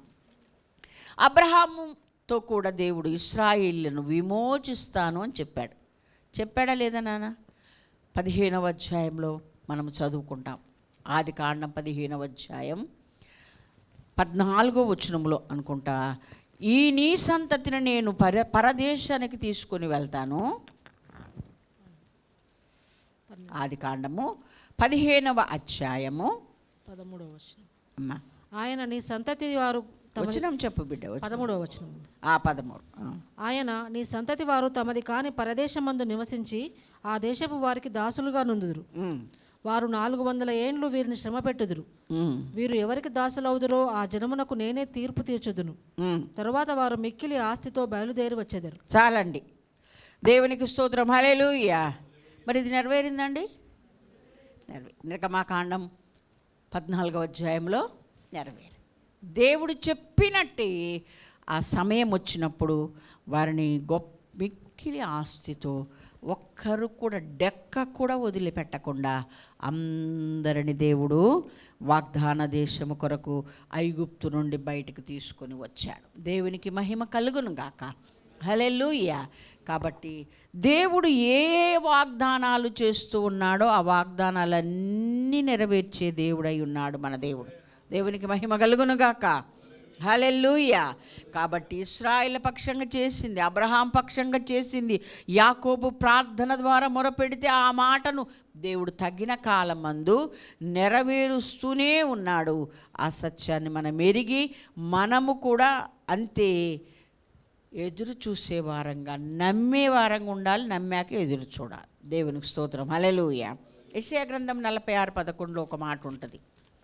అబ్రహాముతో కూడా దేవుడు ఇస్రాయిళ్లను విమోచిస్తాను అని చెప్పాడు చెప్పాడా లేదా నాన్న పదిహేనవ అధ్యాయంలో మనం చదువుకుంటాం ఆది కాండం పదిహేనవ అధ్యాయం పద్నాలుగో వచనంలో అనుకుంటా ఈ నీ సంతతిని నేను పర పరదేశానికి తీసుకొని వెళ్తాను ఆది కాండము పదిహేనవ అధ్యాయము పదమూడవ వచనం అమ్మా ఆయన నీ సంతతి వారు తమ వచనం చెప్పు బిడ్డ వచనం. పదమూడవ వచనం ఆ పదమూడు ఆ. ఆయన నీ సంతతి వారు తమది కాని పరదేశమందు నివసించి ఆ దేశపు వారికి దాసులుగా నుందుదురు ఉమ్, వారు నాలుగు వందల ఏండ్లు వీరిని శ్రమ పెట్టుదురు ఉమ్, వీరు ఎవరికి దాసులవుదురో ఆ జనమునకు నేనే తీర్పు తీర్చుదును ఉమ్. తరువాత వారు మిక్కిలి ఆస్తితో బయలుదేరి వచ్చేదరు చాలండి దేవునికి స్తోత్రం హల్లెలూయా మరి ఇది నెరవేరిందండి నెరవే నిర్గమాకాండం పద్నాలుగవ అధ్యాయంలో నెరవేరు దేవుడు చెప్పినట్టే ఆ సమయం వచ్చినప్పుడు వారిని గొప్ప మిక్కిలి ఆస్తితో ఒక్కరు కూడా డెక్క కూడా వదిలిపెట్టకుండా అందరిని దేవుడు వాగ్దాన దేశము కొరకు ఐగుప్తు నుండి బయటకు తీసుకొని వచ్చాడు దేవునికి మహిమ కలుగును గాక హలెలూయ కాబట్టి దేవుడు ఏ వాగ్దానాలు చేస్తూ ఉన్నాడో ఆ వాగ్దానాలన్నీ నెరవేర్చే దేవుడై ఉన్నాడు మన దేవుడు దేవునికి మహిమ కలుగును గాక హలెల్లుయ కాబట్టి ఇస్రాయిల్ పక్షంగా చేసింది అబ్రహాం పక్షంగా చేసింది యాకోబు ప్రార్థన ద్వారా మొరపెడితే ఆ మాటను దేవుడు తగిన కాలమందు నెరవేరుస్తూనే ఉన్నాడు ఆ సత్యాన్ని మనం ఎరిగి మనము కూడా అంతే ఎదురు చూసే వారంగా నమ్మే వారంగా ఉండాలి నమ్మాక ఎదురు చూడాలి దేవునికి స్తోత్రం హలెలూయ యెషయా గ్రంథం నలభై ఆరు పదకొండులో ఒక మాట ఉంటుంది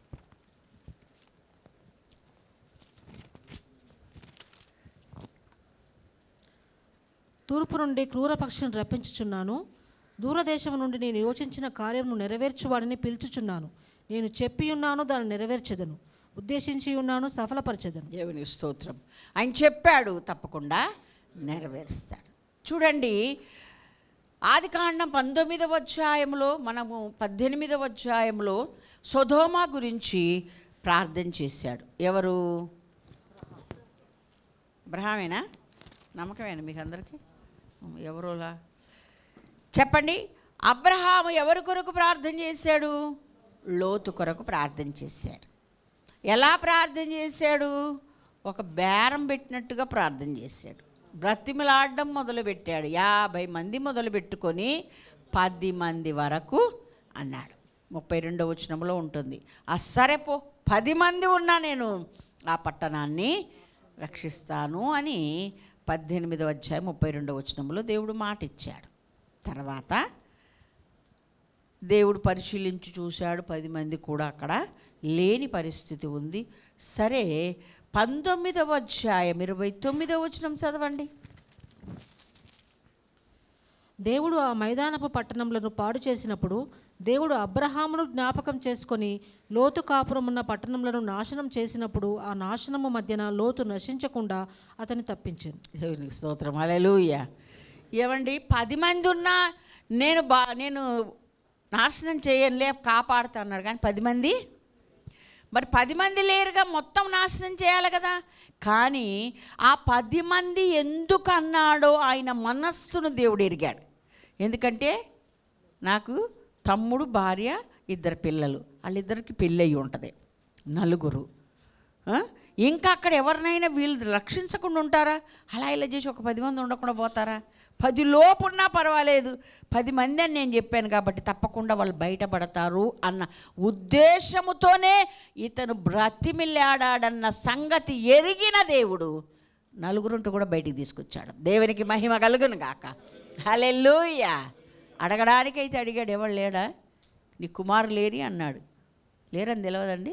తూర్పు నుండి క్రూర పక్షిని రప్పించుచున్నాను దూరదేశం నుండి నేను యోచించిన కార్యమును నెరవేర్చువాడిని పిలుచుచున్నాను నేను చెప్పి ఉన్నాను దాన్ని నెరవేర్చెదను ఉద్దేశించి ఉన్నాను సఫలపరచెదను దేవునికి స్తోత్రం ఆయన చెప్పాడు తప్పకుండా నెరవేరుస్తాడు చూడండి ఆది కాండం పంతొమ్మిదవ అధ్యాయంలో మనము పద్దెనిమిదవ అధ్యాయంలో సొధోమా గురించి ప్రార్థన చేశాడు ఎవరు అబ్రహామేనా నమ్మకమేనా మీకు అందరికీ ఎవరోలా చెప్పండి అబ్రహాము ఎవరి కొరకు ప్రార్థన చేశాడు లోతు కొరకు ప్రార్థన చేశాడు ఎలా ప్రార్థన చేశాడు ఒక బేరం పెట్టినట్టుగా ప్రార్థన చేశాడు బ్రతిమలాడడం మొదలుపెట్టాడు యాభై మంది మొదలు పెట్టుకొని పది మంది వరకు అన్నాడు ముప్పై రెండో వచనంలో ఉంటుంది ఆ సరే పో పది మంది ఉన్నా నేను ఆ పట్టణాన్ని రక్షిస్తాను అని పద్దెనిమిదవ అధ్యాయం ముప్పై రెండవ వచనంలో దేవుడు మాట ఇచ్చాడు తర్వాత దేవుడు పరిశీలించి చూశాడు పది మంది కూడా అక్కడ లేని పరిస్థితి ఉంది సరే పంతొమ్మిదవ అధ్యాయం ఇరవై తొమ్మిదవ వచనం చదవండి దేవుడు ఆ మైదానపు పట్టణములను పాడు చేసినప్పుడు దేవుడు అబ్రహామును జ్ఞాపకం చేసుకొని లోతు కాపురం ఉన్న పట్టణములను నాశనం చేసినప్పుడు ఆ నాశనము మధ్యన లోతు నశించకుండా అతన్ని తప్పించాను దేవునికి స్తోత్రం అలెలుయ ఏమండి పది మంది ఉన్నా నేను బా నేను నాశనం చేయనులే కాపాడుతా అన్నాడు కానీ పది మంది మరి పది మంది లేరుగా మొత్తం నాశనం చేయాలి కదా కానీ ఆ పది మంది ఎందుకు అన్నాడో ఆయన మనస్సును దేవుడు ఎరిగాడు ఎందుకంటే నాకు తమ్ముడు భార్య ఇద్దరు పిల్లలు వాళ్ళిద్దరికి పెళ్ళి అయి ఉంటుంది నలుగురు ఆ? ఇంకా అక్కడ ఎవరినైనా వీళ్ళు రక్షించకుండా ఉంటారా అలా ఇలా చేసి ఒక పది మంది ఉండకుండా పోతారా పది లోపున్నా పర్వాలేదు పది మంది అని నేను చెప్పాను కాబట్టి తప్పకుండా వాళ్ళు బయటపడతారు అన్న ఉద్దేశముతోనే ఇతను బ్రతిమిల్లాడాడన్న సంగతి ఎరిగిన దేవుడు నలుగురుంటూ కూడా బయటికి తీసుకొచ్చాడు దేవునికి మహిమ కలుగును గాక హలెల్లుయ అడగడానికైతే అడిగాడు ఎవడు లేడా నీ కుమారు లేరి అన్నాడు లేరని తెలియదండి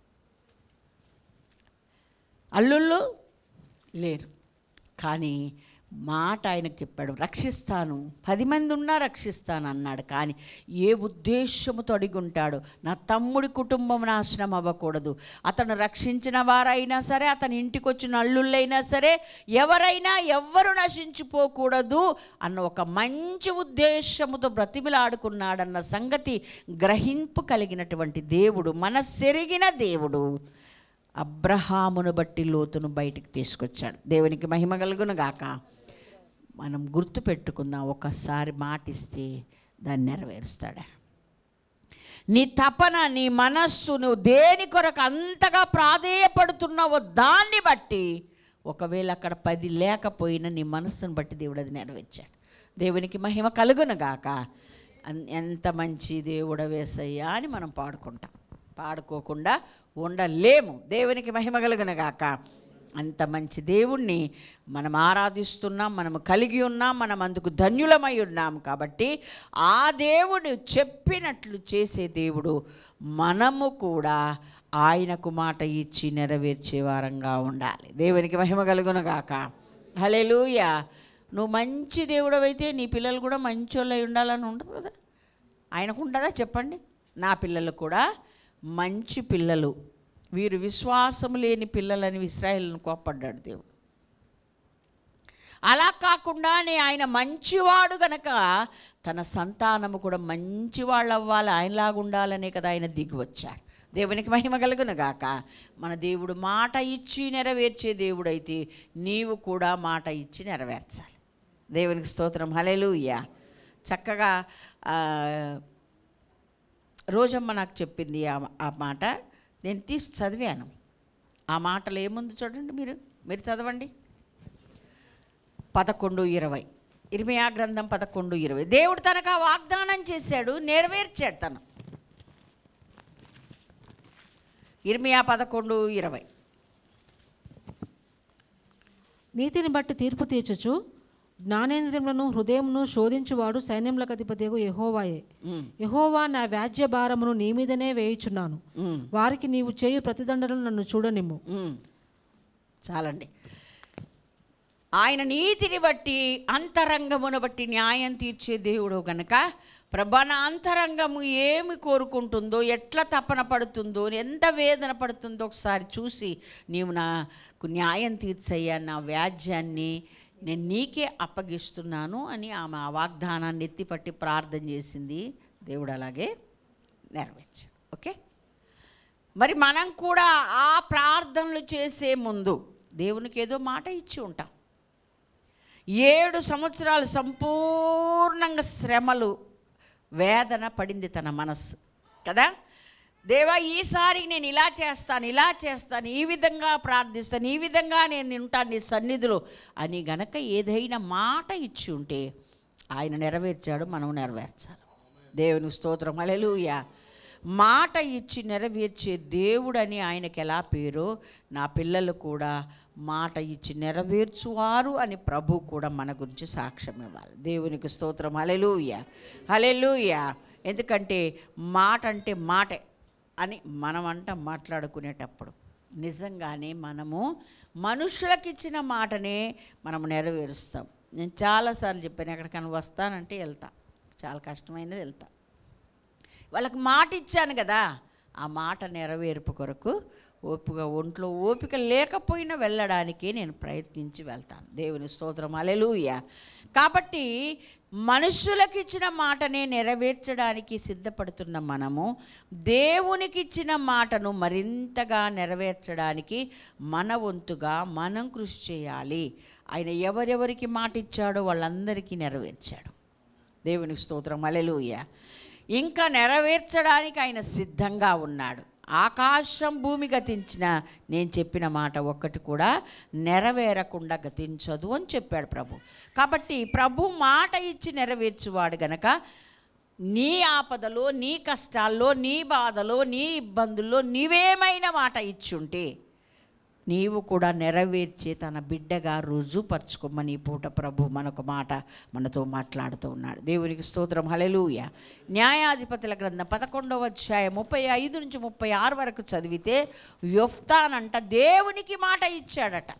అల్లుళ్ళు లేరు కానీ మాట ఆయనకు చెప్పాడు రక్షిస్తాను పది మంది ఉన్నా రక్షిస్తాను అన్నాడు కానీ ఏ ఉద్దేశముతో అడిగుంటాడు నా తమ్ముడి కుటుంబం నాశనం అవ్వకూడదు అతను రక్షించిన వారైనా సరే అతని ఇంటికి వచ్చిన అల్లుళ్ళైనా సరే ఎవరైనా ఎవ్వరు నశించిపోకూడదు అన్న ఒక మంచి ఉద్దేశముతో బ్రతిమిలాడుకున్నాడన్న సంగతి గ్రహింపు కలిగినటువంటి దేవుడు మనసెరిగిన దేవుడు అబ్రహామును బట్టి లోతును బయటికి తీసుకొచ్చాడు దేవునికి మహిమ కలుగును గాక మనం గుర్తు పెట్టుకుందాం ఒకసారి మాటిస్తే దాన్ని నెరవేరుస్తాడు నీ తపన నీ మనస్సు నువ్వు దేని కొరకు అంతగా ప్రాధేయపడుతున్నావో దాన్ని బట్టి ఒకవేళ అక్కడ పది లేకపోయినా నీ మనస్సును బట్టి దేవుడు అది నెరవేర్చాడు దేవునికి మహిమ కలుగును గాక అన్- ఎంత మంచి దేవుడ వేసయ్యా అని మనం పాడుకుంటాం పాడుకోకుండా ఉండలేము దేవునికి మహిమ కలుగును గాక అంత మంచి దేవుణ్ణి మనం ఆరాధిస్తున్నాం మనము కలిగి ఉన్నాం మనం అందుకు ధన్యులమై ఉన్నాం కాబట్టి ఆ దేవుడు చెప్పినట్లు చేసే దేవుడు మనము కూడా ఆయనకు మాట ఇచ్చి నెరవేర్చే వారంగా ఉండాలి దేవునికి మహిమ కలుగును గాక హలెలూయ నువ్వు మంచి దేవుడవైతే నీ పిల్లలు కూడా మంచోళ్ళు అయి ఉండాలని ఉండదు కదా ఆయనకు ఉంటుందా చెప్పండి నా పిల్లలు కూడా మంచి పిల్లలు వీరు విశ్వాసం లేని పిల్లలని ఇస్రాయేల్ను కోప్పడ్డాడు దేవుడు అలా కాకుండానే ఆయన మంచివాడు గనక తన సంతానము కూడా మంచివాళ్ళు అవ్వాలి ఆయనలాగా ఉండాలనే కదా ఆయన దిగి వచ్చాడు దేవునికి మహిమ కలుగును గాక మన దేవుడు మాట ఇచ్చి నెరవేర్చే దేవుడైతే నీవు కూడా మాట ఇచ్చి నెరవేర్చాలి దేవునికి స్తోత్రం హలెలూయ చక్కగా ఆ, రోజమ్మ నాకు చెప్పింది ఆ ఆ మాట నేను తీసి చదివాను ఆ మాటలు ఏముంది చూడండి మీరు మీరు చదవండి పదకొండు ఇరవై ఇర్మియా గ్రంథం పదకొండు ఇరవై దేవుడు తనకు ఆ వాగ్దానం చేశాడు నెరవేర్చాడు తను ఇర్మియా పదకొండు ఇరవై నీతిని బట్టి తీర్పు తీర్చుచు జ్ఞానేంద్రియములను హృదయమును శోధించువాడు సైన్యములకు అధిపతియగు యెహోవాయే యెహోవా నా వ్యాజ్య భారమును నీ మీదనే వేయుచున్నాను వారికి నీవు చేయు ప్రతిదండలను నన్ను చూడనిమ్ము ఉమ్. చాలండి ఆయన నీతిని బట్టి అంతరంగమును బట్టి న్యాయం తీర్చే దేవుడు గనక ప్రభా నా అంతరంగము ఏమి కోరుకుంటుందో ఎట్లా తపన పడుతుందో ఎంత వేదన పడుతుందో ఒకసారి చూసి నీవు నాకు న్యాయం తీర్చయ్యా నా వ్యాజ్యాన్ని నేను నీకే అప్పగిస్తున్నాను అని ఆమె ఆ వాగ్దానాన్ని ఎత్తిపట్టి ప్రార్థన చేసింది దేవుడు అలాగే నెరవేర్చాడు ఓకే మరి మనం కూడా ఆ ప్రార్థనలు చేసే ముందు దేవునికి ఏదో మాట ఇచ్చి ఉంటాం ఏడు సంవత్సరాలు సంపూర్ణంగా శ్రమలు వేదన పడింది తన మనస్సు కదా దేవా ఈసారి నేను ఇలా చేస్తాను ఇలా చేస్తాను ఈ విధంగా ప్రార్థిస్తాను ఈ విధంగా నేను ఉంటాను నీ సన్నిధిలో అని గనక ఏదైనా మాట ఇచ్చి ఉంటే ఆయన నెరవేర్చాడు మనం నెరవేర్చాలి దేవుని స్తోత్రం అలెలుయా మాట ఇచ్చి నెరవేర్చే దేవుడని ఆయనకి ఎలా పేరో నా పిల్లలు కూడా మాట ఇచ్చి నెరవేర్చువారు అని ప్రభు కూడా మన గురించి సాక్ష్యం ఇవ్వాలి దేవునికి స్తోత్రం హలెలూయ హలెలూయ ఎందుకంటే మాట అంటే మాటే అని మనమంట మాట్లాడుకునేటప్పుడు నిజంగానే మనము మనుషులకు ఇచ్చిన మాటనే మనం నెరవేరుస్తాం నేను చాలాసార్లు చెప్పాను ఎక్కడికైనా వస్తానంటే వెళ్తా చాలా కష్టమైనది వెళ్తా వాళ్ళకి మాట ఇచ్చాను కదా ఆ మాట నెరవేర్పు కొరకు ఓపిక ఒంట్లో ఓపిక లేకపోయినా వెళ్ళడానికి నేను ప్రయత్నించి వెళ్తాను దేవుని స్తోత్రం అలెలుయ కాబట్టి మనుషులకు ఇచ్చిన మాటనే నెరవేర్చడానికి సిద్ధపడుతున్న మనము దేవునికి ఇచ్చిన మాటను మరింతగా నెరవేర్చడానికి మన వంతుగా మనం కృషి చేయాలి ఆయన ఎవరెవరికి మాట ఇచ్చాడో వాళ్ళందరికీ నెరవేర్చాడు దేవునికి స్తోత్రం అలెలుయ ఇంకా నెరవేర్చడానికి ఆయన సిద్ధంగా ఉన్నాడు ఆకాశం భూమి గతించిన నేను చెప్పిన మాట ఒక్కటి కూడా నెరవేరకుండా గతించదు అని చెప్పాడు ప్రభు కాబట్టి ప్రభు మాట ఇచ్చి నెరవేర్చువాడు గనక నీ ఆపదలో నీ కష్టాల్లో నీ బాధలో నీ ఇబ్బందుల్లో నీవేమైనా మాట ఇచ్చుంటే నీవు కూడా నెరవేర్చి తన బిడ్డగా రుజుపరచుకోమని ఈ పూట ప్రభు మనొక మాట మనతో మాట్లాడుతూ ఉన్నాడు దేవునికి స్తోత్రం హలెలూయ న్యాయాధిపతుల గ్రంథం పదకొండవ అధ్యాయం ముప్పై ఐదు నుంచి ముప్పై ఆరు వరకు చదివితే యొఫ్తానంట దేవునికి మాట ఇచ్చాడట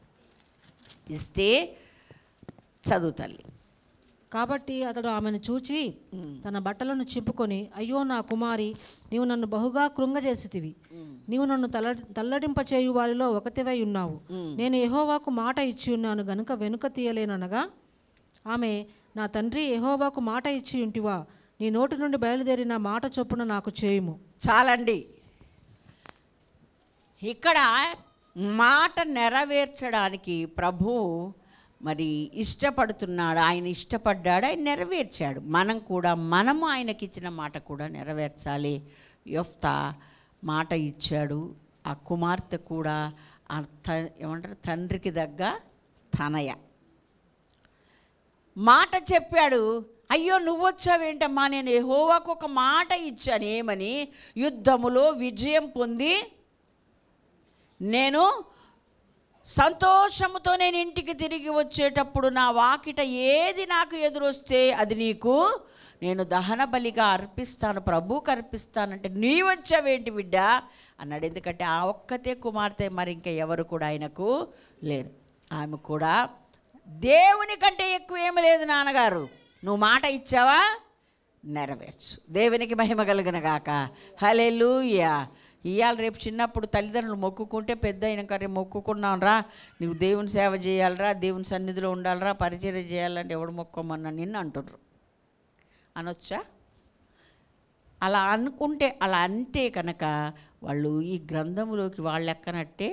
ఇస్తే చదువు తల్లి కాబట్టి అతడు ఆమెను చూచి తన బట్టలను చింపుకొని అయ్యో నా కుమారి నీవు నన్ను బహుగా కృంగజేసితివి నీవు నన్ను తల్ల తల్లడింపచేయు వారిలో ఒకతివై ఉన్నావు నేను యెహోవాకు మాట ఇచ్చి ఉన్నాను గనుక వెనుక తీయలేననగా ఆమె నా తండ్రి యెహోవాకు మాట ఇచ్చి ఉంటివా నీ నోటి నుండి బయలుదేరిన మాట చొప్పున నాకు చేయుము చాలండి ఇక్కడ మాట నెరవేర్చడానికి ప్రభు మరి ఇష్టపడుతున్నాడు ఆయన ఇష్టపడ్డాడు ఆయన నెరవేర్చాడు మనం కూడా మనము ఆయనకి ఇచ్చిన మాట కూడా నెరవేర్చాలి యొఫ్తా మాట ఇచ్చాడు ఆ కుమార్తె కూడా ఆ త ఏమంటారు తండ్రికి దగ్గ తనయ మాట చెప్పాడు అయ్యో నువ్వు వచ్చావేంటమ్మా నేను యెహోవాకు ఒక మాట ఇచ్చాను ఏమని యుద్ధములో విజయం పొంది నేను సంతోషముతో నేను ఇంటికి తిరిగి వచ్చేటప్పుడు నా వాకిట ఏది నాకు ఎదురొస్తే అది నీకు నేను దహన బలిగా అర్పిస్తాను ప్రభువుకి అర్పిస్తానంటే నీ వచ్చావేంటి బిడ్డ అన్నాడు ఎందుకంటే ఆ ఒక్కతే కుమార్తె మరి ఇంకా ఎవరు కూడా ఆయనకు లేరు ఆమె కూడా దేవుని కంటే ఎక్కువ ఏమి లేదు నాన్నగారు నువ్వు మాట ఇచ్చావా నెరవేర్చు దేవునికి మహిమ కలిగిన గాక హలెలూయా ఇవాళ రేపు చిన్నప్పుడు తల్లిదండ్రులు మొక్కుకుంటే పెద్ద అయినాక రేపు మొక్కుకున్నాం రా నువ్వు దేవుని సేవ చేయాలరా దేవుని సన్నిధిలో ఉండాలరా పరిచర్య చేయాలంటే ఎవడు మొక్కోమన్నా నిన్ను అంటున్నారు అనొచ్చా అలా అనుకుంటే అలా అంటే కనుక వాళ్ళు ఈ గ్రంథములోకి వాళ్ళు ఎక్కనట్టే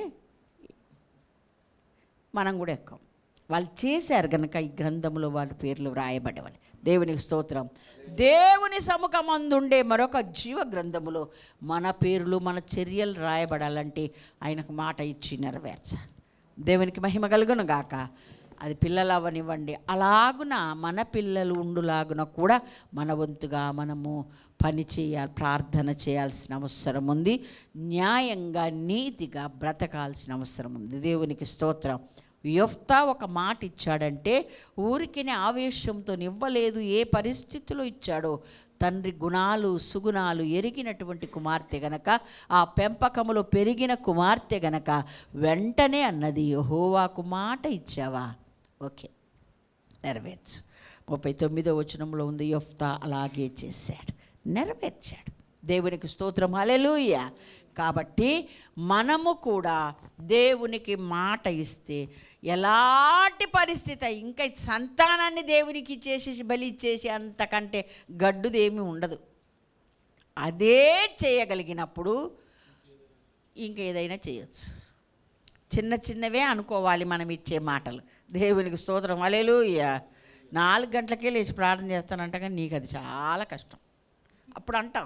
మనం కూడా ఎక్కం వాళ్ళు చేశారు కనుక ఈ గ్రంథంలో వాళ్ళ పేర్లు వ్రాయబడేవాళ్ళు దేవునికి స్తోత్రం దేవుని సముఖమందుండే మరొక జీవ గ్రంథములో మన పేర్లు మన చర్యలు రాయబడాలంటే ఆయనకు మాట ఇచ్చి నెరవేర్చాలి దేవునికి మహిమ కలుగును గాక అది పిల్లలు అవనివ్వండి అలాగున మన పిల్లలు ఉండులాగున కూడా మన వంతుగా మనము పని చేయాలి ప్రార్థన చేయాల్సిన అవసరం ఉంది న్యాయంగా నీతిగా బ్రతకాల్సిన అవసరం ఉంది దేవునికి స్తోత్రం యొఫ్తా ఒక మాట ఇచ్చాడంటే ఊరికినే ఆవేశంతో ఇవ్వలేదు ఏ పరిస్థితిలో ఇచ్చాడో తండ్రి గుణాలు సుగుణాలు ఎరిగినటువంటి కుమార్తె గనక ఆ పెంపకములో పెరిగిన కుమార్తె గనక వెంటనే అన్నది యహోవాకు మాట ఇచ్చావా ఓకే నెరవేర్చు ముప్పై తొమ్మిదో వచనంలో ఉంది యొఫ్తా అలాగే చేశాడు నెరవేర్చాడు దేవునికి స్తోత్రం హల్లెలూయ కాబట్టి మనము కూడా దేవునికి మాట ఇస్తే ఎలాంటి పరిస్థితి ఇంకా సంతానాన్ని దేవునికి ఇచ్చేసి బలి ఇచ్చేసి అంతకంటే గడ్డుదేమీ ఉండదు అదే చేయగలిగినప్పుడు ఇంకేదైనా చేయొచ్చు చిన్న చిన్నవే అనుకోవాలి మనం ఇచ్చే మాటలు దేవునికి స్తోత్రం అలేలుయ్య నాలుగు గంటలకే లేచి ప్రార్థన చేస్తానంట కానీ నీకు అది చాలా కష్టం అప్పుడు అంటాం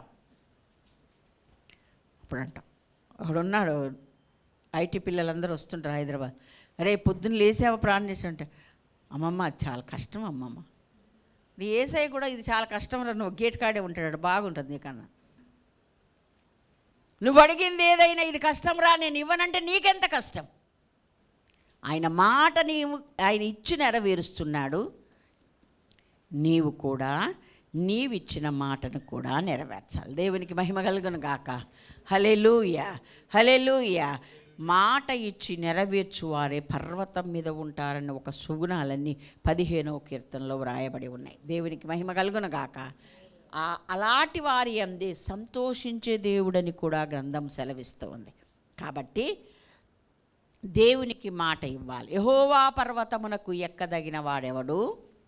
అప్పుడు అంటాం అక్కడున్నాడు ఐటీ పిల్లలందరూ వస్తుంటారు హైదరాబాద్ అరే పొద్దున్న లేసావా ప్రార్థన చేసి అంటే అమ్మమ్మ అది చాలా కష్టం అమ్మమ్మ నీ ఏసై కూడా ఇది చాలా కష్టం రా నువ్వు గేట్ కాడే ఉంటాడు బాగుంటుంది నీకన్నా నువ్వు అడిగింది ఏదైనా ఇది కష్టం రా నేను ఇవ్వనంటే నీకెంత కష్టం ఆయన మాట నీవు ఆయన ఇచ్చి నెరవేరుస్తున్నాడు నీవు కూడా నీవిచ్చిన మాటను కూడా నెరవేర్చాలి దేవునికి మహిమ కలుగును గాక హలెలూయ హలెలూయ మాట ఇచ్చి నెరవేర్చువారే పర్వతం మీద ఉంటారన్న ఒక సుగుణాలన్నీ పదిహేనవ కీర్తనలో వ్రాయబడి ఉన్నాయి దేవునికి మహిమ కలుగును గాక ఆ- అలాంటి వారి అందే సంతోషించే దేవుడని కూడా గ్రంథం సెలవిస్తూ ఉంది కాబట్టి దేవునికి మాట ఇవ్వాలి యహోవా పర్వతమునకు ఎక్కదగిన వాడెవడు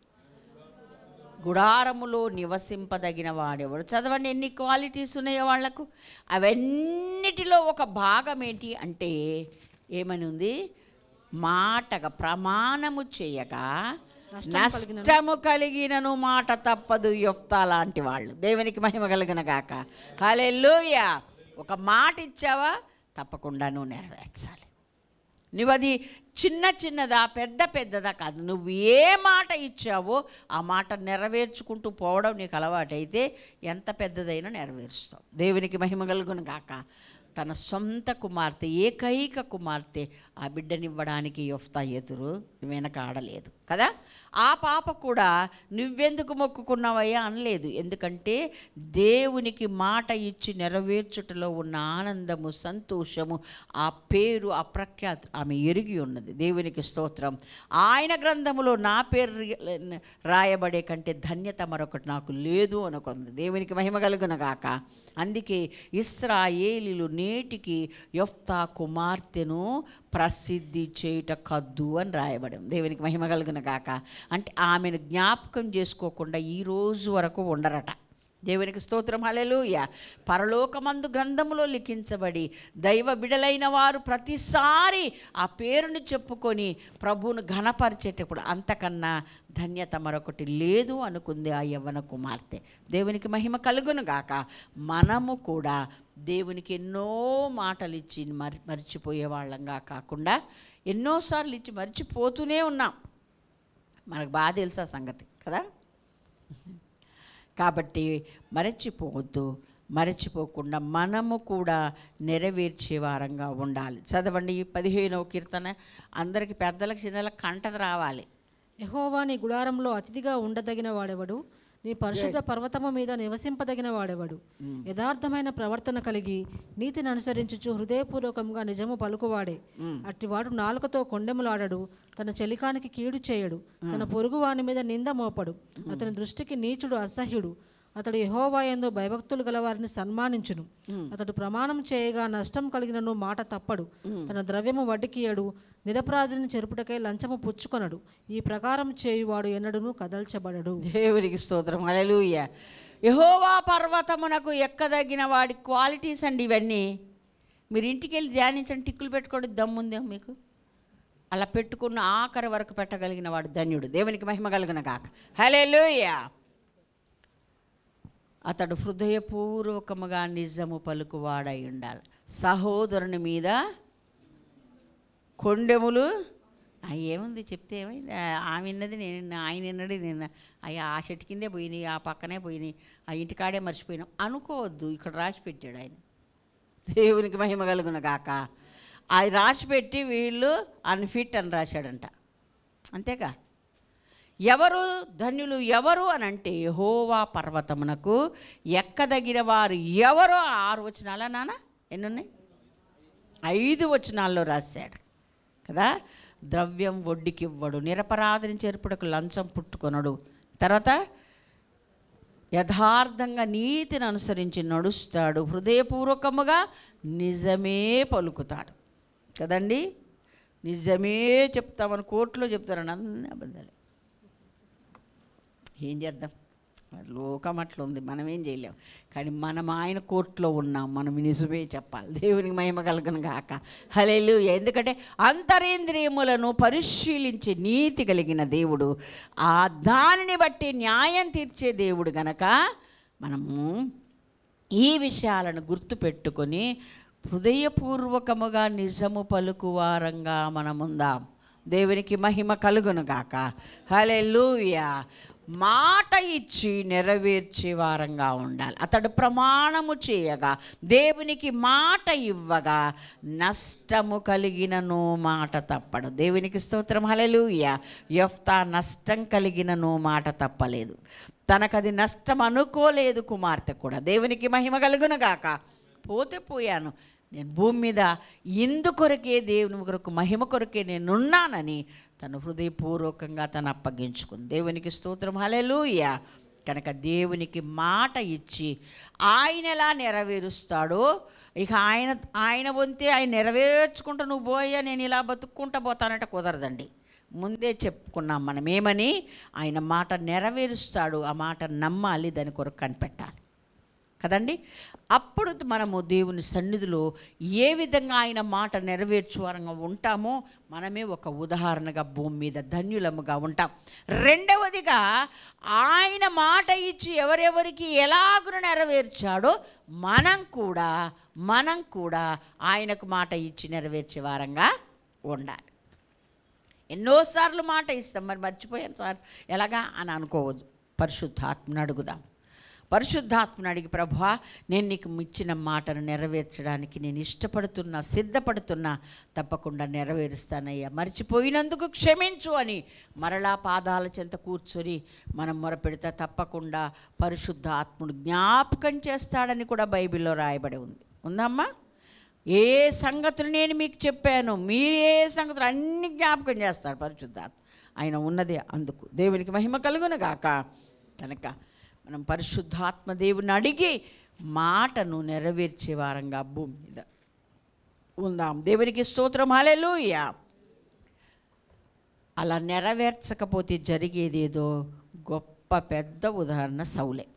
గుడారములో నివసింపదగిన వాడెవడు చదవండి ఎన్ని క్వాలిటీస్ ఉన్నాయో వాళ్లకు అవన్నిటిలో ఒక భాగం ఏంటి అంటే ఏమని ఉంది మాటగా ప్రమాణము చేయగా నష్టము కలిగినను మాట తప్పదు యొఫ్తా లాంటి వాళ్ళు దేవునికి మహిమ కలిగిన గాక హల్లెలూయా ఒక మాట ఇచ్చావా తప్పకుండా నువ్వు నెరవేర్చాలి నువ్వు అది చిన్న చిన్నదా పెద్ద పెద్దదా కాదు నువ్వు ఏ మాట ఇచ్చావో ఆ మాట నెరవేర్చుకుంటూ పోవడం నీకు అలవాటైతే ఎంత పెద్దదైనా నెరవేరుస్తావు దేవునికి మహిమ కలుగును గాక తన సొంత కుమార్తె ఏకైక కుమార్తె ఆ బిడ్డనివ్వడానికి యొఫ్తా ఎదురు వెనకాడలేదు కదా ఆ పాప కూడా నువ్వెందుకు మొక్కుకున్నావయ్యా అనలేదు ఎందుకంటే దేవునికి మాట ఇచ్చి నెరవేర్చుటలో ఉన్న ఆనందము సంతోషము ఆ పేరు ఆ ప్రఖ్యాతి ఆమె ఎరిగి ఉన్నది దేవునికి స్తోత్రం ఆయన గ్రంథములో నా పేరు రి- రాయబడే కంటే ధన్యత మరొకటి నాకు లేదు అనుకుంది దేవునికి మహిమ కలుగున గాక అందుకే ఇస్రాయేలీలు నేటికి యొఫ్తా కుమార్తెను ప్రసిద్ధి చేయుట కద్దు అని రాయబడి ఉంది. దేవునికి మహిమ కలుగున గాక అంటే ఆమెను జ్ఞాపకం చేసుకోకుండా ఈ రోజు వరకు ఉండరట దేవునికి స్తోత్రం హల్లెలూయ పరలోకమందు గ్రంథములో లిఖించబడి దైవ బిడలైన వారు ప్రతిసారి ఆ పేరుని చెప్పుకొని ప్రభువును ఘనపరిచేటప్పుడు అంతకన్నా ధన్యత మరొకటి లేదు అనుకుంది ఆ యవ్వన కుమార్తె దేవునికి మహిమ కలుగును గాక మనము కూడా దేవునికి ఎన్నో మాటలు ఇచ్చి మరి మర్చిపోయే వాళ్ళంగా కాకుండా ఎన్నోసార్లు ఇచ్చి మర్చిపోతూనే ఉన్నాం మనకు బాగా తెలుసా సంగతి కదా కాబట్టి మరచిపోవద్దు మరచిపోకుండా మనము కూడా నెరవేర్చే వారంగా ఉండాలి చదవండి ఈ పదిహేనవ కీర్తన అందరికి పెద్దలకు చిన్నలకు కంటది రావాలి యెహోవా నీ గుడారంలో అతిథిగా ఉండదగిన వాడెవడు నీ పరిశుద్ధ పర్వతము మీద నివసింపదగిన వాడెవడు యథార్థమైన ప్రవర్తన కలిగి నీతిని అనుసరించుచు హృదయపూర్వకంగా నిజము పలుకువాడే అట్టివాడు నాలుకతో కొండెములాడడు తన చెలికానికి కీడు చేయడు తన పొరుగు వాని మీద నింద మోపడు అతని దృష్టికి నీచుడు అసహ్యుడు అతడు యెహోవా యందు భయభక్తులు గల వారిని సన్మానించును అతడు ప్రమాణం చేయగా నష్టం కలిగినను మాట తప్పడు తన ద్రవ్యము వడ్డీకియడు నిరపరాధిని చెరుపుటకై లంచము పుచ్చుకొనడు ఈ ప్రకారం చేయువాడు ఎన్నడును కదల్చబడడు దేవునికి స్తోత్రం అలెలుయ్య యహోవా పర్వతమునకు ఎక్కదగిన వాడి క్వాలిటీస్ అండి ఇవన్నీ మీరు ఇంటికి వెళ్ళి ధ్యానించండి టిక్కులు పెట్టుకోండి దమ్ముందే మీకు అలా పెట్టుకున్న ఆఖరి వరకు పెట్టగలిగిన వాడు ధన్యుడు దేవునికి మహిమ కలిగిన కాక హలెలుయ్య అతడు హృదయపూర్వకముగా నిజము పలుకువాడై ఉండాలి సహోదరుని మీద కొండెములు ఆ, ఏముంది చెప్తే ఏమైంది ఆ, ఆమె విన్నది నేను ఆయన విన్నది నేను అయ్యా ఆ చెట్టు కిందే పోయినాయి ఆ పక్కనే పోయినాయి ఆ ఇంటికాడే మర్చిపోయినాం అనుకోవద్దు ఇక్కడ రాసి పెట్టాడు ఆయన దేవునికి మహిమ కలుగున గాక అది రాసి పెట్టి వీళ్ళు అన్ఫిట్ అని రాశాడంట అంతేగా ఎవరు ధన్యులు ఎవరు అని అంటే యెహోవా పర్వతమునకు ఎక్కదగిన వారు ఎవరో ఆ ఆరు వచనాలా నాన్న ఎన్ని ఉన్నాయి ఐదు వచనాల్లో రాశాడు కదా ద్రవ్యం వడ్డీకివ్వడు నిరపరాధిని చేర్పుడకు లంచం పుట్టుకొనడు తర్వాత యథార్థంగా నీతిని అనుసరించి నడుస్తాడు హృదయపూర్వకముగా నిజమే పలుకుతాడు కదండి నిజమే చెప్తామని కోర్టులో చెప్తారని అన్ని అబద్ధాలే ఏం చేద్దాం లోకం అట్లా ఉంది మనం ఏం చేయలేం కానీ మనం ఆయన కోర్టులో ఉన్నాం మనం నిజమే చెప్పాలి దేవునికి మహిమ కలుగును గాక హలేలు ఎందుకంటే అంతరేంద్రియములను పరిశీలించి నీతి కలిగిన దేవుడు ఆ దానిని బట్టి న్యాయం తీర్చే దేవుడు గనక మనము ఈ విషయాలను గుర్తుపెట్టుకొని హృదయపూర్వకముగా నిజము పలుకువారంగా మనముందాం దేవునికి మహిమ కలుగును గాక హలెలూయా మాట ఇచ్చి నెరవేర్చే వారంగా ఉండాలి అతడు ప్రమాణము చేయగా దేవునికి మాట ఇవ్వగా నష్టము కలిగినను మాట తప్పడు దేవునికి స్తోత్రం హలెలూయా యఫ్తా నష్టం కలిగినను మాట తప్పలేదు తనకది నష్టం అనుకోలేదు కుమార్తె కూడా దేవునికి మహిమ కలుగును గాక పోతే పోయాను నేను భూమి మీద ఇందు కొరకే దేవుని కొరకు మహిమ కొరకే నేనున్నానని తను హృదయపూర్వకంగా తను అప్పగించుకుంది దేవునికి స్తోత్రం హలెలూయ కనుక దేవునికి మాట ఇచ్చి ఆయన ఎలా నెరవేరుస్తాడో ఇక ఆయన ఆయన వంతే ఆయన నెరవేర్చుకుంటూ నువ్వు పోయా నేను ఇలా బతుక్కుంటా పోతానంటే కుదరదండి ముందే చెప్పుకున్నాం మనం ఏమని ఆయన మాట నెరవేరుస్తాడు ఆ మాట నమ్మాలి దాని కొరకు కనిపెట్టాలి కదండి అప్పుడు మనము దేవుని సన్నిధిలో ఏ విధంగా ఆయన మాట నెరవేర్చువారంగా ఉంటామో మనమే ఒక ఉదాహరణగా భూమి మీద ధన్యులముగా ఉంటాం రెండవదిగా ఆయన మాట ఇచ్చి ఎవరెవరికి ఎలాగున నెరవేర్చాడో మనం కూడా మనం కూడా ఆయనకు మాట ఇచ్చి నెరవేర్చే వారంగా ఉండాలి ఎన్నోసార్లు మాట ఇస్తాం మరి మర్చిపోయాను సార్ ఎలాగా అని అనుకోవద్దు పరిశుద్ధాత్మను అడుగుదాం పరిశుద్ధాత్మను అడిగి ప్రభా నేను నీకు ఇచ్చిన మాటను నెరవేర్చడానికి నేను ఇష్టపడుతున్నా సిద్ధపడుతున్నా తప్పకుండా నెరవేరుస్తానయ్యా మర్చిపోయినందుకు క్షమించు అని మరలా పాదాల చెంత కూర్చొని మనం మొరపెడితే తప్పకుండా పరిశుద్ధాత్ముడు జ్ఞాపకం చేస్తాడని కూడా బైబిల్లో రాయబడి ఉంది ఉందమ్మా ఏ సంగతులు నేను మీకు చెప్పాను మీరు ఏ సంగతులు అన్ని జ్ఞాపకం చేస్తాడు పరిశుద్ధాత్మ ఆయన ఉన్నది అందుకు దేవునికి మహిమ కలుగును గాక కనుక మనం పరిశుద్ధాత్మ దేవుని అడిగి మాటను నెరవేర్చే వారంగా భూమి మీద ఉందాం దేవునికి స్తోత్రం హల్లెలూయా అలా నెరవేర్చకపోతే జరిగేదేదో గొప్ప పెద్ద ఉదాహరణ సౌలే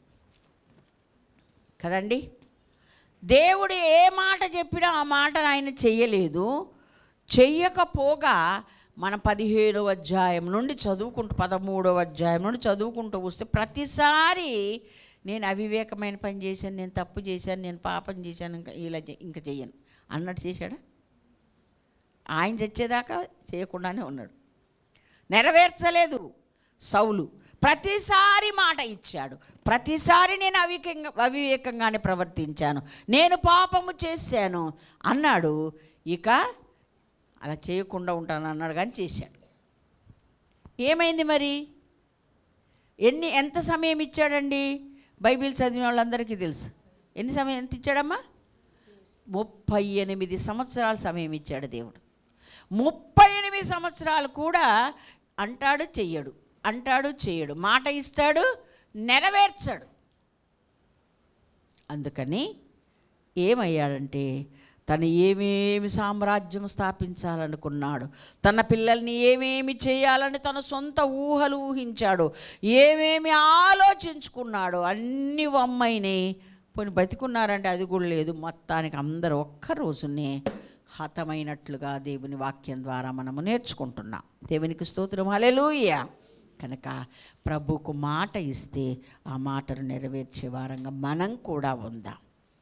కదండి దేవుడు ఏ మాట చెప్పినా ఆ మాట ఆయన చెయ్యలేదు చెయ్యకపోగా మన పదిహేడవ అధ్యాయం నుండి చదువుకుంటూ పదమూడవ అధ్యాయం నుండి చదువుకుంటూ వస్తే ప్రతిసారి నేను అవివేకమైన పని చేశాను నేను తప్పు చేశాను నేను పాపం చేశాను ఇంకా ఇలా చే- ఇంకా చెయ్యను అన్నట్టు చేశాడా ఆయన చచ్చేదాకా చేయకుండానే ఉన్నాడు నెరవేర్చలేదు సౌలు ప్రతిసారి మాట ఇచ్చాడు ప్రతిసారి నేను అవివేకంగా అవివేకంగానే ప్రవర్తించాను నేను పాపము చేశాను అన్నాడు ఇక అలా చేయకుండా ఉంటాను అన్నాడు కానీ చేశాడు ఏమైంది మరి ఎన్ని ఎంత సమయం ఇచ్చాడండి బైబిల్ చదివిన వాళ్ళందరికీ తెలుసు ఎన్ని సమయం ఎంత ఇచ్చాడమ్మా ముప్పై ఎనిమిది సంవత్సరాల సమయం ఇచ్చాడు దేవుడు ముప్పై ఎనిమిది సంవత్సరాలు కూడా అంటాడు చెయ్యడు అంటాడు చెయ్యడు మాట ఇస్తాడు నెరవేర్చాడు అందుకని ఏమయ్యాడంటే తను ఏమేమి సామ్రాజ్యం స్థాపించాలనుకున్నాడు తన పిల్లల్ని ఏమేమి చేయాలని తన సొంత ఊహలు ఊహించాడు ఏమేమి ఆలోచించుకున్నాడు అన్ని వమ్మైనాయి పోనీ బతికున్నారంటే అది కూడా లేదు మొత్తానికి అందరూ ఒక్క రోజునే హతమైనట్లుగా దేవుని వాక్యం ద్వారా మనము నేర్చుకుంటున్నాం దేవునికి స్తోత్రం హల్లెలూయా కనుక ప్రభుకు మాట ఇస్తే ఆ మాటను నెరవేర్చే వారంగా మనం కూడా ఉందాం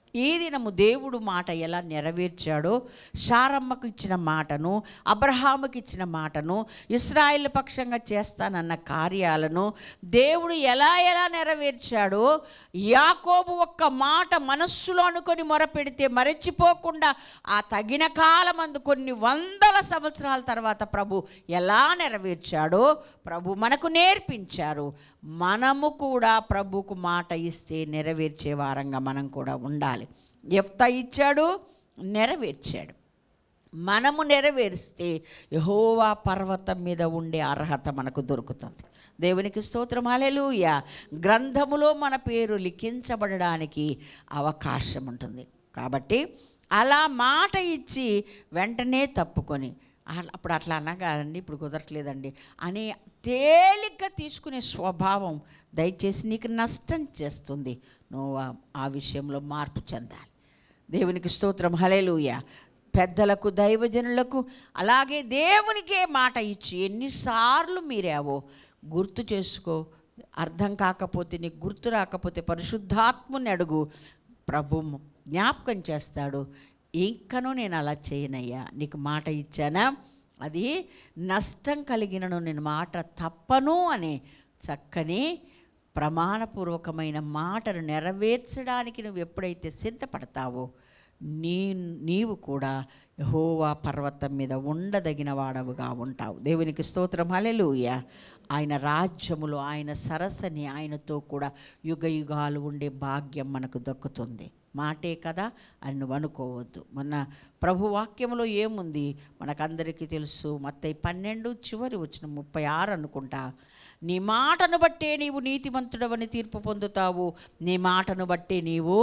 ఈ దినము దేవుడు మాట ఎలా నెరవేర్చాడో శారమ్మకు ఇచ్చిన మాటను అబ్రహాముకి ఇచ్చిన మాటను ఇస్రాయిల్ పక్షంగా చేస్తానన్న కార్యాలను దేవుడు ఎలా ఎలా నెరవేర్చాడో యాకోబు ఒక్క మాట మనస్సులో అనుకొని మొరపెడితే మరచిపోకుండా ఆ తగిన కాలమందు కొన్ని వందల సంవత్సరాల తర్వాత ప్రభు ఎలా నెరవేర్చాడో ప్రభు మనకు నేర్పించారు మనము కూడా ప్రభుకు మాట ఇస్తే నెరవేర్చే వారంగా మనం కూడా ఉండాలి ఎఫ్త ఇచ్చాడు నెరవేర్చాడు మనము నెరవేరిస్తే యహోవా పర్వతం మీద ఉండే అర్హత మనకు దొరుకుతుంది దేవునికి స్తోత్రం హల్లెలూయ గ్రంథములో మన పేరు లిఖించబడడానికి అవకాశం ఉంటుంది కాబట్టి అలా మాట ఇచ్చి వెంటనే తప్పుకొని అలా- అప్పుడు అట్లా అన్నా కాదండి ఇప్పుడు కుదరట్లేదండి అని తేలిగ్గా తీసుకునే స్వభావం దయచేసి నీకు నష్టం చేస్తుంది నువ్వు ఆ- ఆ విషయంలో మార్పు చెందాలి దేవునికి స్తోత్రం హలేలుయ పెద్దలకు దైవజనులకు అలాగే దేవునికే మాట ఇచ్చి ఎన్నిసార్లు మీరావో గుర్తు చేసుకో అర్థం కాకపోతే నీకు గుర్తు రాకపోతే పరిశుద్ధాత్ముని అడుగు ప్రభు జ్ఞాపకం చేస్తాడు ఇంకనూ నేను అలా చేయనయ్యా నీకు మాట ఇచ్చానా అది నష్టం కలిగినను నేను మాట తప్పను అనే చక్కని ప్రమాణపూర్వకమైన మాటను నెరవేర్చడానికి నువ్వు ఎప్పుడైతే సిద్ధపడతావో నీ నీవు కూడా యహోవా పర్వతం మీద ఉండదగిన వాడవుగా ఉంటావు దేవునికి స్తోత్రం హల్లెలూయా ఆయన రాజ్యములో ఆయన సరసని ఆయనతో కూడా యుగ యుగాలు ఉండే భాగ్యం మనకు దక్కుతుంది మాటే కదా అని నువ్వు అనుకోవద్దు మొన్న ప్రభు వాక్యంలో ఏముంది మనకందరికీ తెలుసు మత్తయి పన్నెండు చివరి వచ్చిన ముప్పై ఆరు అనుకుంటా నీ మాటను బట్టే నీవు నీతిమంతుడవని తీర్పు పొందుతావు నీ మాటను బట్టే నీవు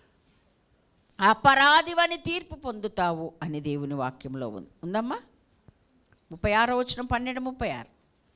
అపరాధివని తీర్పు పొందుతావు అని దేవుని వాక్యంలో ఉంది ఉందమ్మా ముప్పై ఆరో వచ్చిన పన్నెండు ముప్పై ఆరు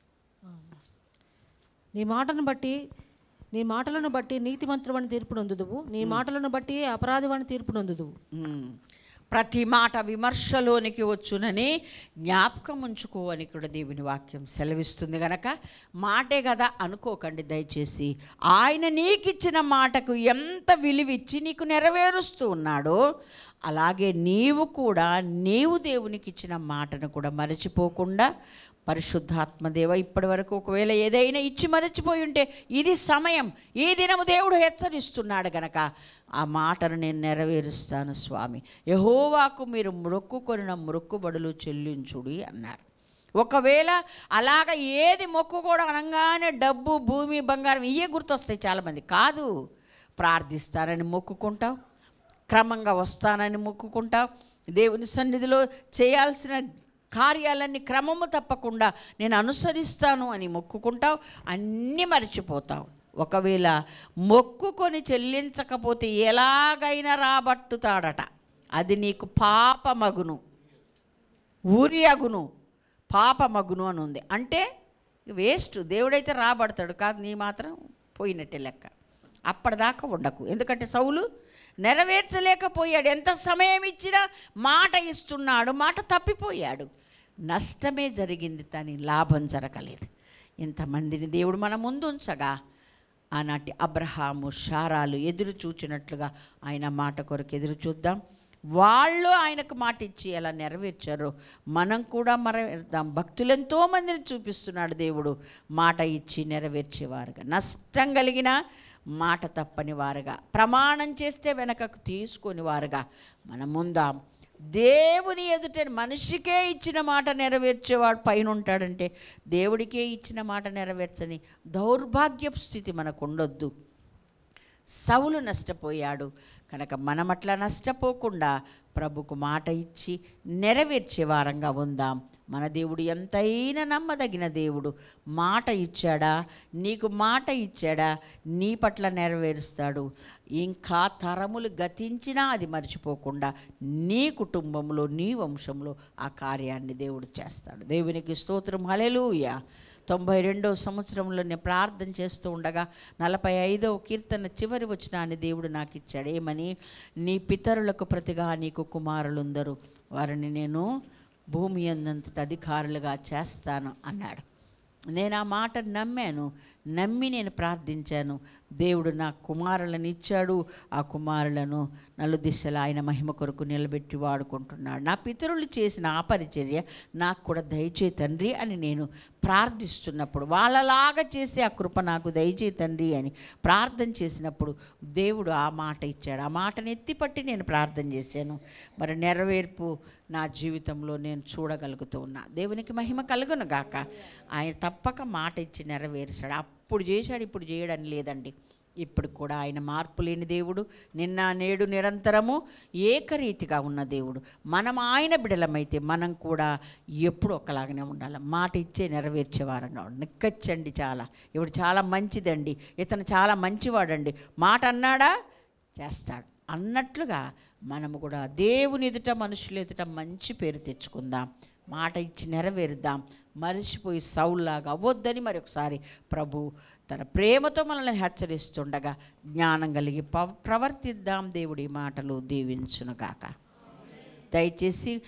నీ మాటను బట్టి నీ మాటలను బట్టి నీతిమంతుడవని తీర్పు నొందుదువు నీ మాటలను బట్టి అపరాధివని తీర్పు నొందుదువు ఉమ్. ప్రతి మాట విమర్శలోనికి వచ్చునని జ్ఞాపకం ఉంచుకో అని కూడా దేవుని వాక్యం సెలవిస్తుంది గనక మాటే కదా అనుకోకండి దయచేసి ఆయన నీకిచ్చిన మాటకు ఎంత విలువిచ్చి నీకు నెరవేరుస్తూ ఉన్నాడో అలాగే నీవు కూడా నీవు దేవునికి ఇచ్చిన మాటను కూడా మరచిపోకుండా పరిశుద్ధాత్మదేవ ఇప్పటి వరకు ఒకవేళ ఏదైనా ఇచ్చి మరచిపోయి ఉంటే ఇది సమయం ఈ దినము దేవుడు హెచ్చరిస్తున్నాడు గనక ఆ మాటను నేను నెరవేరుస్తాను స్వామి యహోవాకు మీరు మొక్కుకొనిన మొక్కుబడులు చెల్లించుడి అన్నాడు ఒకవేళ అలాగ ఏది మొక్కు కూడా అనగానే డబ్బు భూమి బంగారం ఇవే గుర్తొస్తాయి చాలామంది కాదు ప్రార్థిస్తానని మొక్కుకుంటావు క్రమంగా వస్తానని మొక్కుకుంటావు దేవుని సన్నిధిలో చేయాల్సిన కార్యాలన్నీ క్రమము తప్పకుండా నేను అనుసరిస్తాను అని మొక్కుకుంటావు అన్నీ మర్చిపోతావు ఒకవేళ మొక్కుకొని చెల్లించకపోతే ఎలాగైనా రాబట్టుతాడట అది నీకు పాపమగును ఊరి అగును పాపమగును అని ఉంది అంటే వేస్ట్ దేవుడైతే రాబడతాడు కాదు నీ మాత్రం పోయినట్టే లెక్క అప్పటిదాకా ఉండకు ఎందుకంటే సౌలు నెరవేర్చలేకపోయాడు ఎంత సమయం ఇచ్చినా మాట ఇస్తున్నాడు మాట తప్పిపోయాడు నష్టమే జరిగింది కానీ లాభం జరగలేదు ఇంతమందిని దేవుడు మన ముందు ఉంచగా ఆనాటి అబ్రహాము షారాలు ఎదురు చూచినట్లుగా ఆయన మాట కొరకు ఎదురు చూద్దాం వాళ్ళు ఆయనకు మాట ఇచ్చి ఎలా నెరవేర్చారో మనం కూడా మరవేద్దాం భక్తులు ఎంతో మందిని చూపిస్తున్నాడు దేవుడు మాట ఇచ్చి నెరవేర్చేవారుగా నష్టం కలిగిన మాట తప్పని వారుగా ప్రమాణం చేస్తే వెనకకు తీసుకొని వారుగా మనం ముందాం దేవుని ఎదుట మనిషికే ఇచ్చిన మాట నెరవేర్చేవాడు పైన ఉంటాడంటే దేవుడికే ఇచ్చిన మాట నెరవేర్చని దౌర్భాగ్యపు స్థితి మనకు ఉండొద్దు సౌలు నష్టపోయాడు కనుక మనం అట్లా నష్టపోకుండా ప్రభుకు మాట ఇచ్చి నెరవేర్చే వారంగా ఉందాం మన దేవుడు ఎంతైనా నమ్మదగిన దేవుడు మాట ఇచ్చాడా నీకు మాట ఇచ్చాడా నీ పట్ల నెరవేరుస్తాడు ఇంకా తరములు గతించినా అది మర్చిపోకుండా నీ కుటుంబంలో నీ వంశంలో ఆ కార్యాన్ని దేవుడు చేస్తాడు దేవునికి స్తోత్రం హలెలూయా తొంభై రెండవ సంవత్సరంలో నేను ప్రార్థన చేస్తూ ఉండగా నలభై ఐదవ కీర్తన చివరి వచనాన్ని దేవుడు నాకు ఇచ్చాడు ఏమని నీ పితరులకు ప్రతిగా నీకు కుమారులుందరు వారిని నేను భూమి అందంతటి అధికారులుగా చేస్తాను అన్నాడు నేను ఆ మాట నమ్మాను నమ్మి నేను ప్రార్థించాను దేవుడు నా కుమారులను ఇచ్చాడు ఆ కుమారులను నలు దిశలా ఆయన మహిమ కొరకు నిలబెట్టి వాడుకుంటున్నాడు నా పితరులు చేసిన ఆ పరిచర్య నాకు కూడా దయచే తండ్రి అని నేను ప్రార్థిస్తున్నప్పుడు వాళ్ళలాగా చేసే ఆ కృప నాకు దయచే తండ్రి అని ప్రార్థన చేసినప్పుడు దేవుడు ఆ మాట ఇచ్చాడు ఆ మాటను ఎత్తిపట్టి నేను ప్రార్థన చేశాను మరి నెరవేర్పు నా జీవితంలో నేను చూడగలుగుతూ ఉన్నా దేవునికి మహిమ కలుగును గాక ఆయన తప్పక మాట ఇచ్చి నెరవేర్చాడు అప్పుడు చేశాడు ఇప్పుడు చేయడం లేదండి ఇప్పుడు కూడా ఆయన మార్పు లేని దేవుడు నిన్న నేడు నిరంతరము ఏకరీతిగా ఉన్న దేవుడు మనం ఆయన బిడలమైతే మనం కూడా ఎప్పుడు ఒకలాగానే ఉండాలి మాట ఇచ్చే నెరవేర్చేవారంగా ఉండాలి నిక్కచ్చండి చాలా ఇప్పుడు చాలా మంచిదండి ఇతను చాలా మంచివాడండి మాట అన్నాడా చేస్తాడు అన్నట్లుగా మనము కూడా దేవుని ఎదుట మనుషుల ఎదుట మంచి పేరు తెచ్చుకుందాం మాట ఇచ్చి నెరవేరుద్దాం మరిచిపోయి సౌల్లాగా అవ్వొద్దని మరొకసారి ప్రభు తన ప్రేమతో మనల్ని హెచ్చరిస్తుండగా జ్ఞానం కలిగి పవ ప్రవర్తిద్దాం దేవుడి మాటలు దీవించునుగాక దయచేసి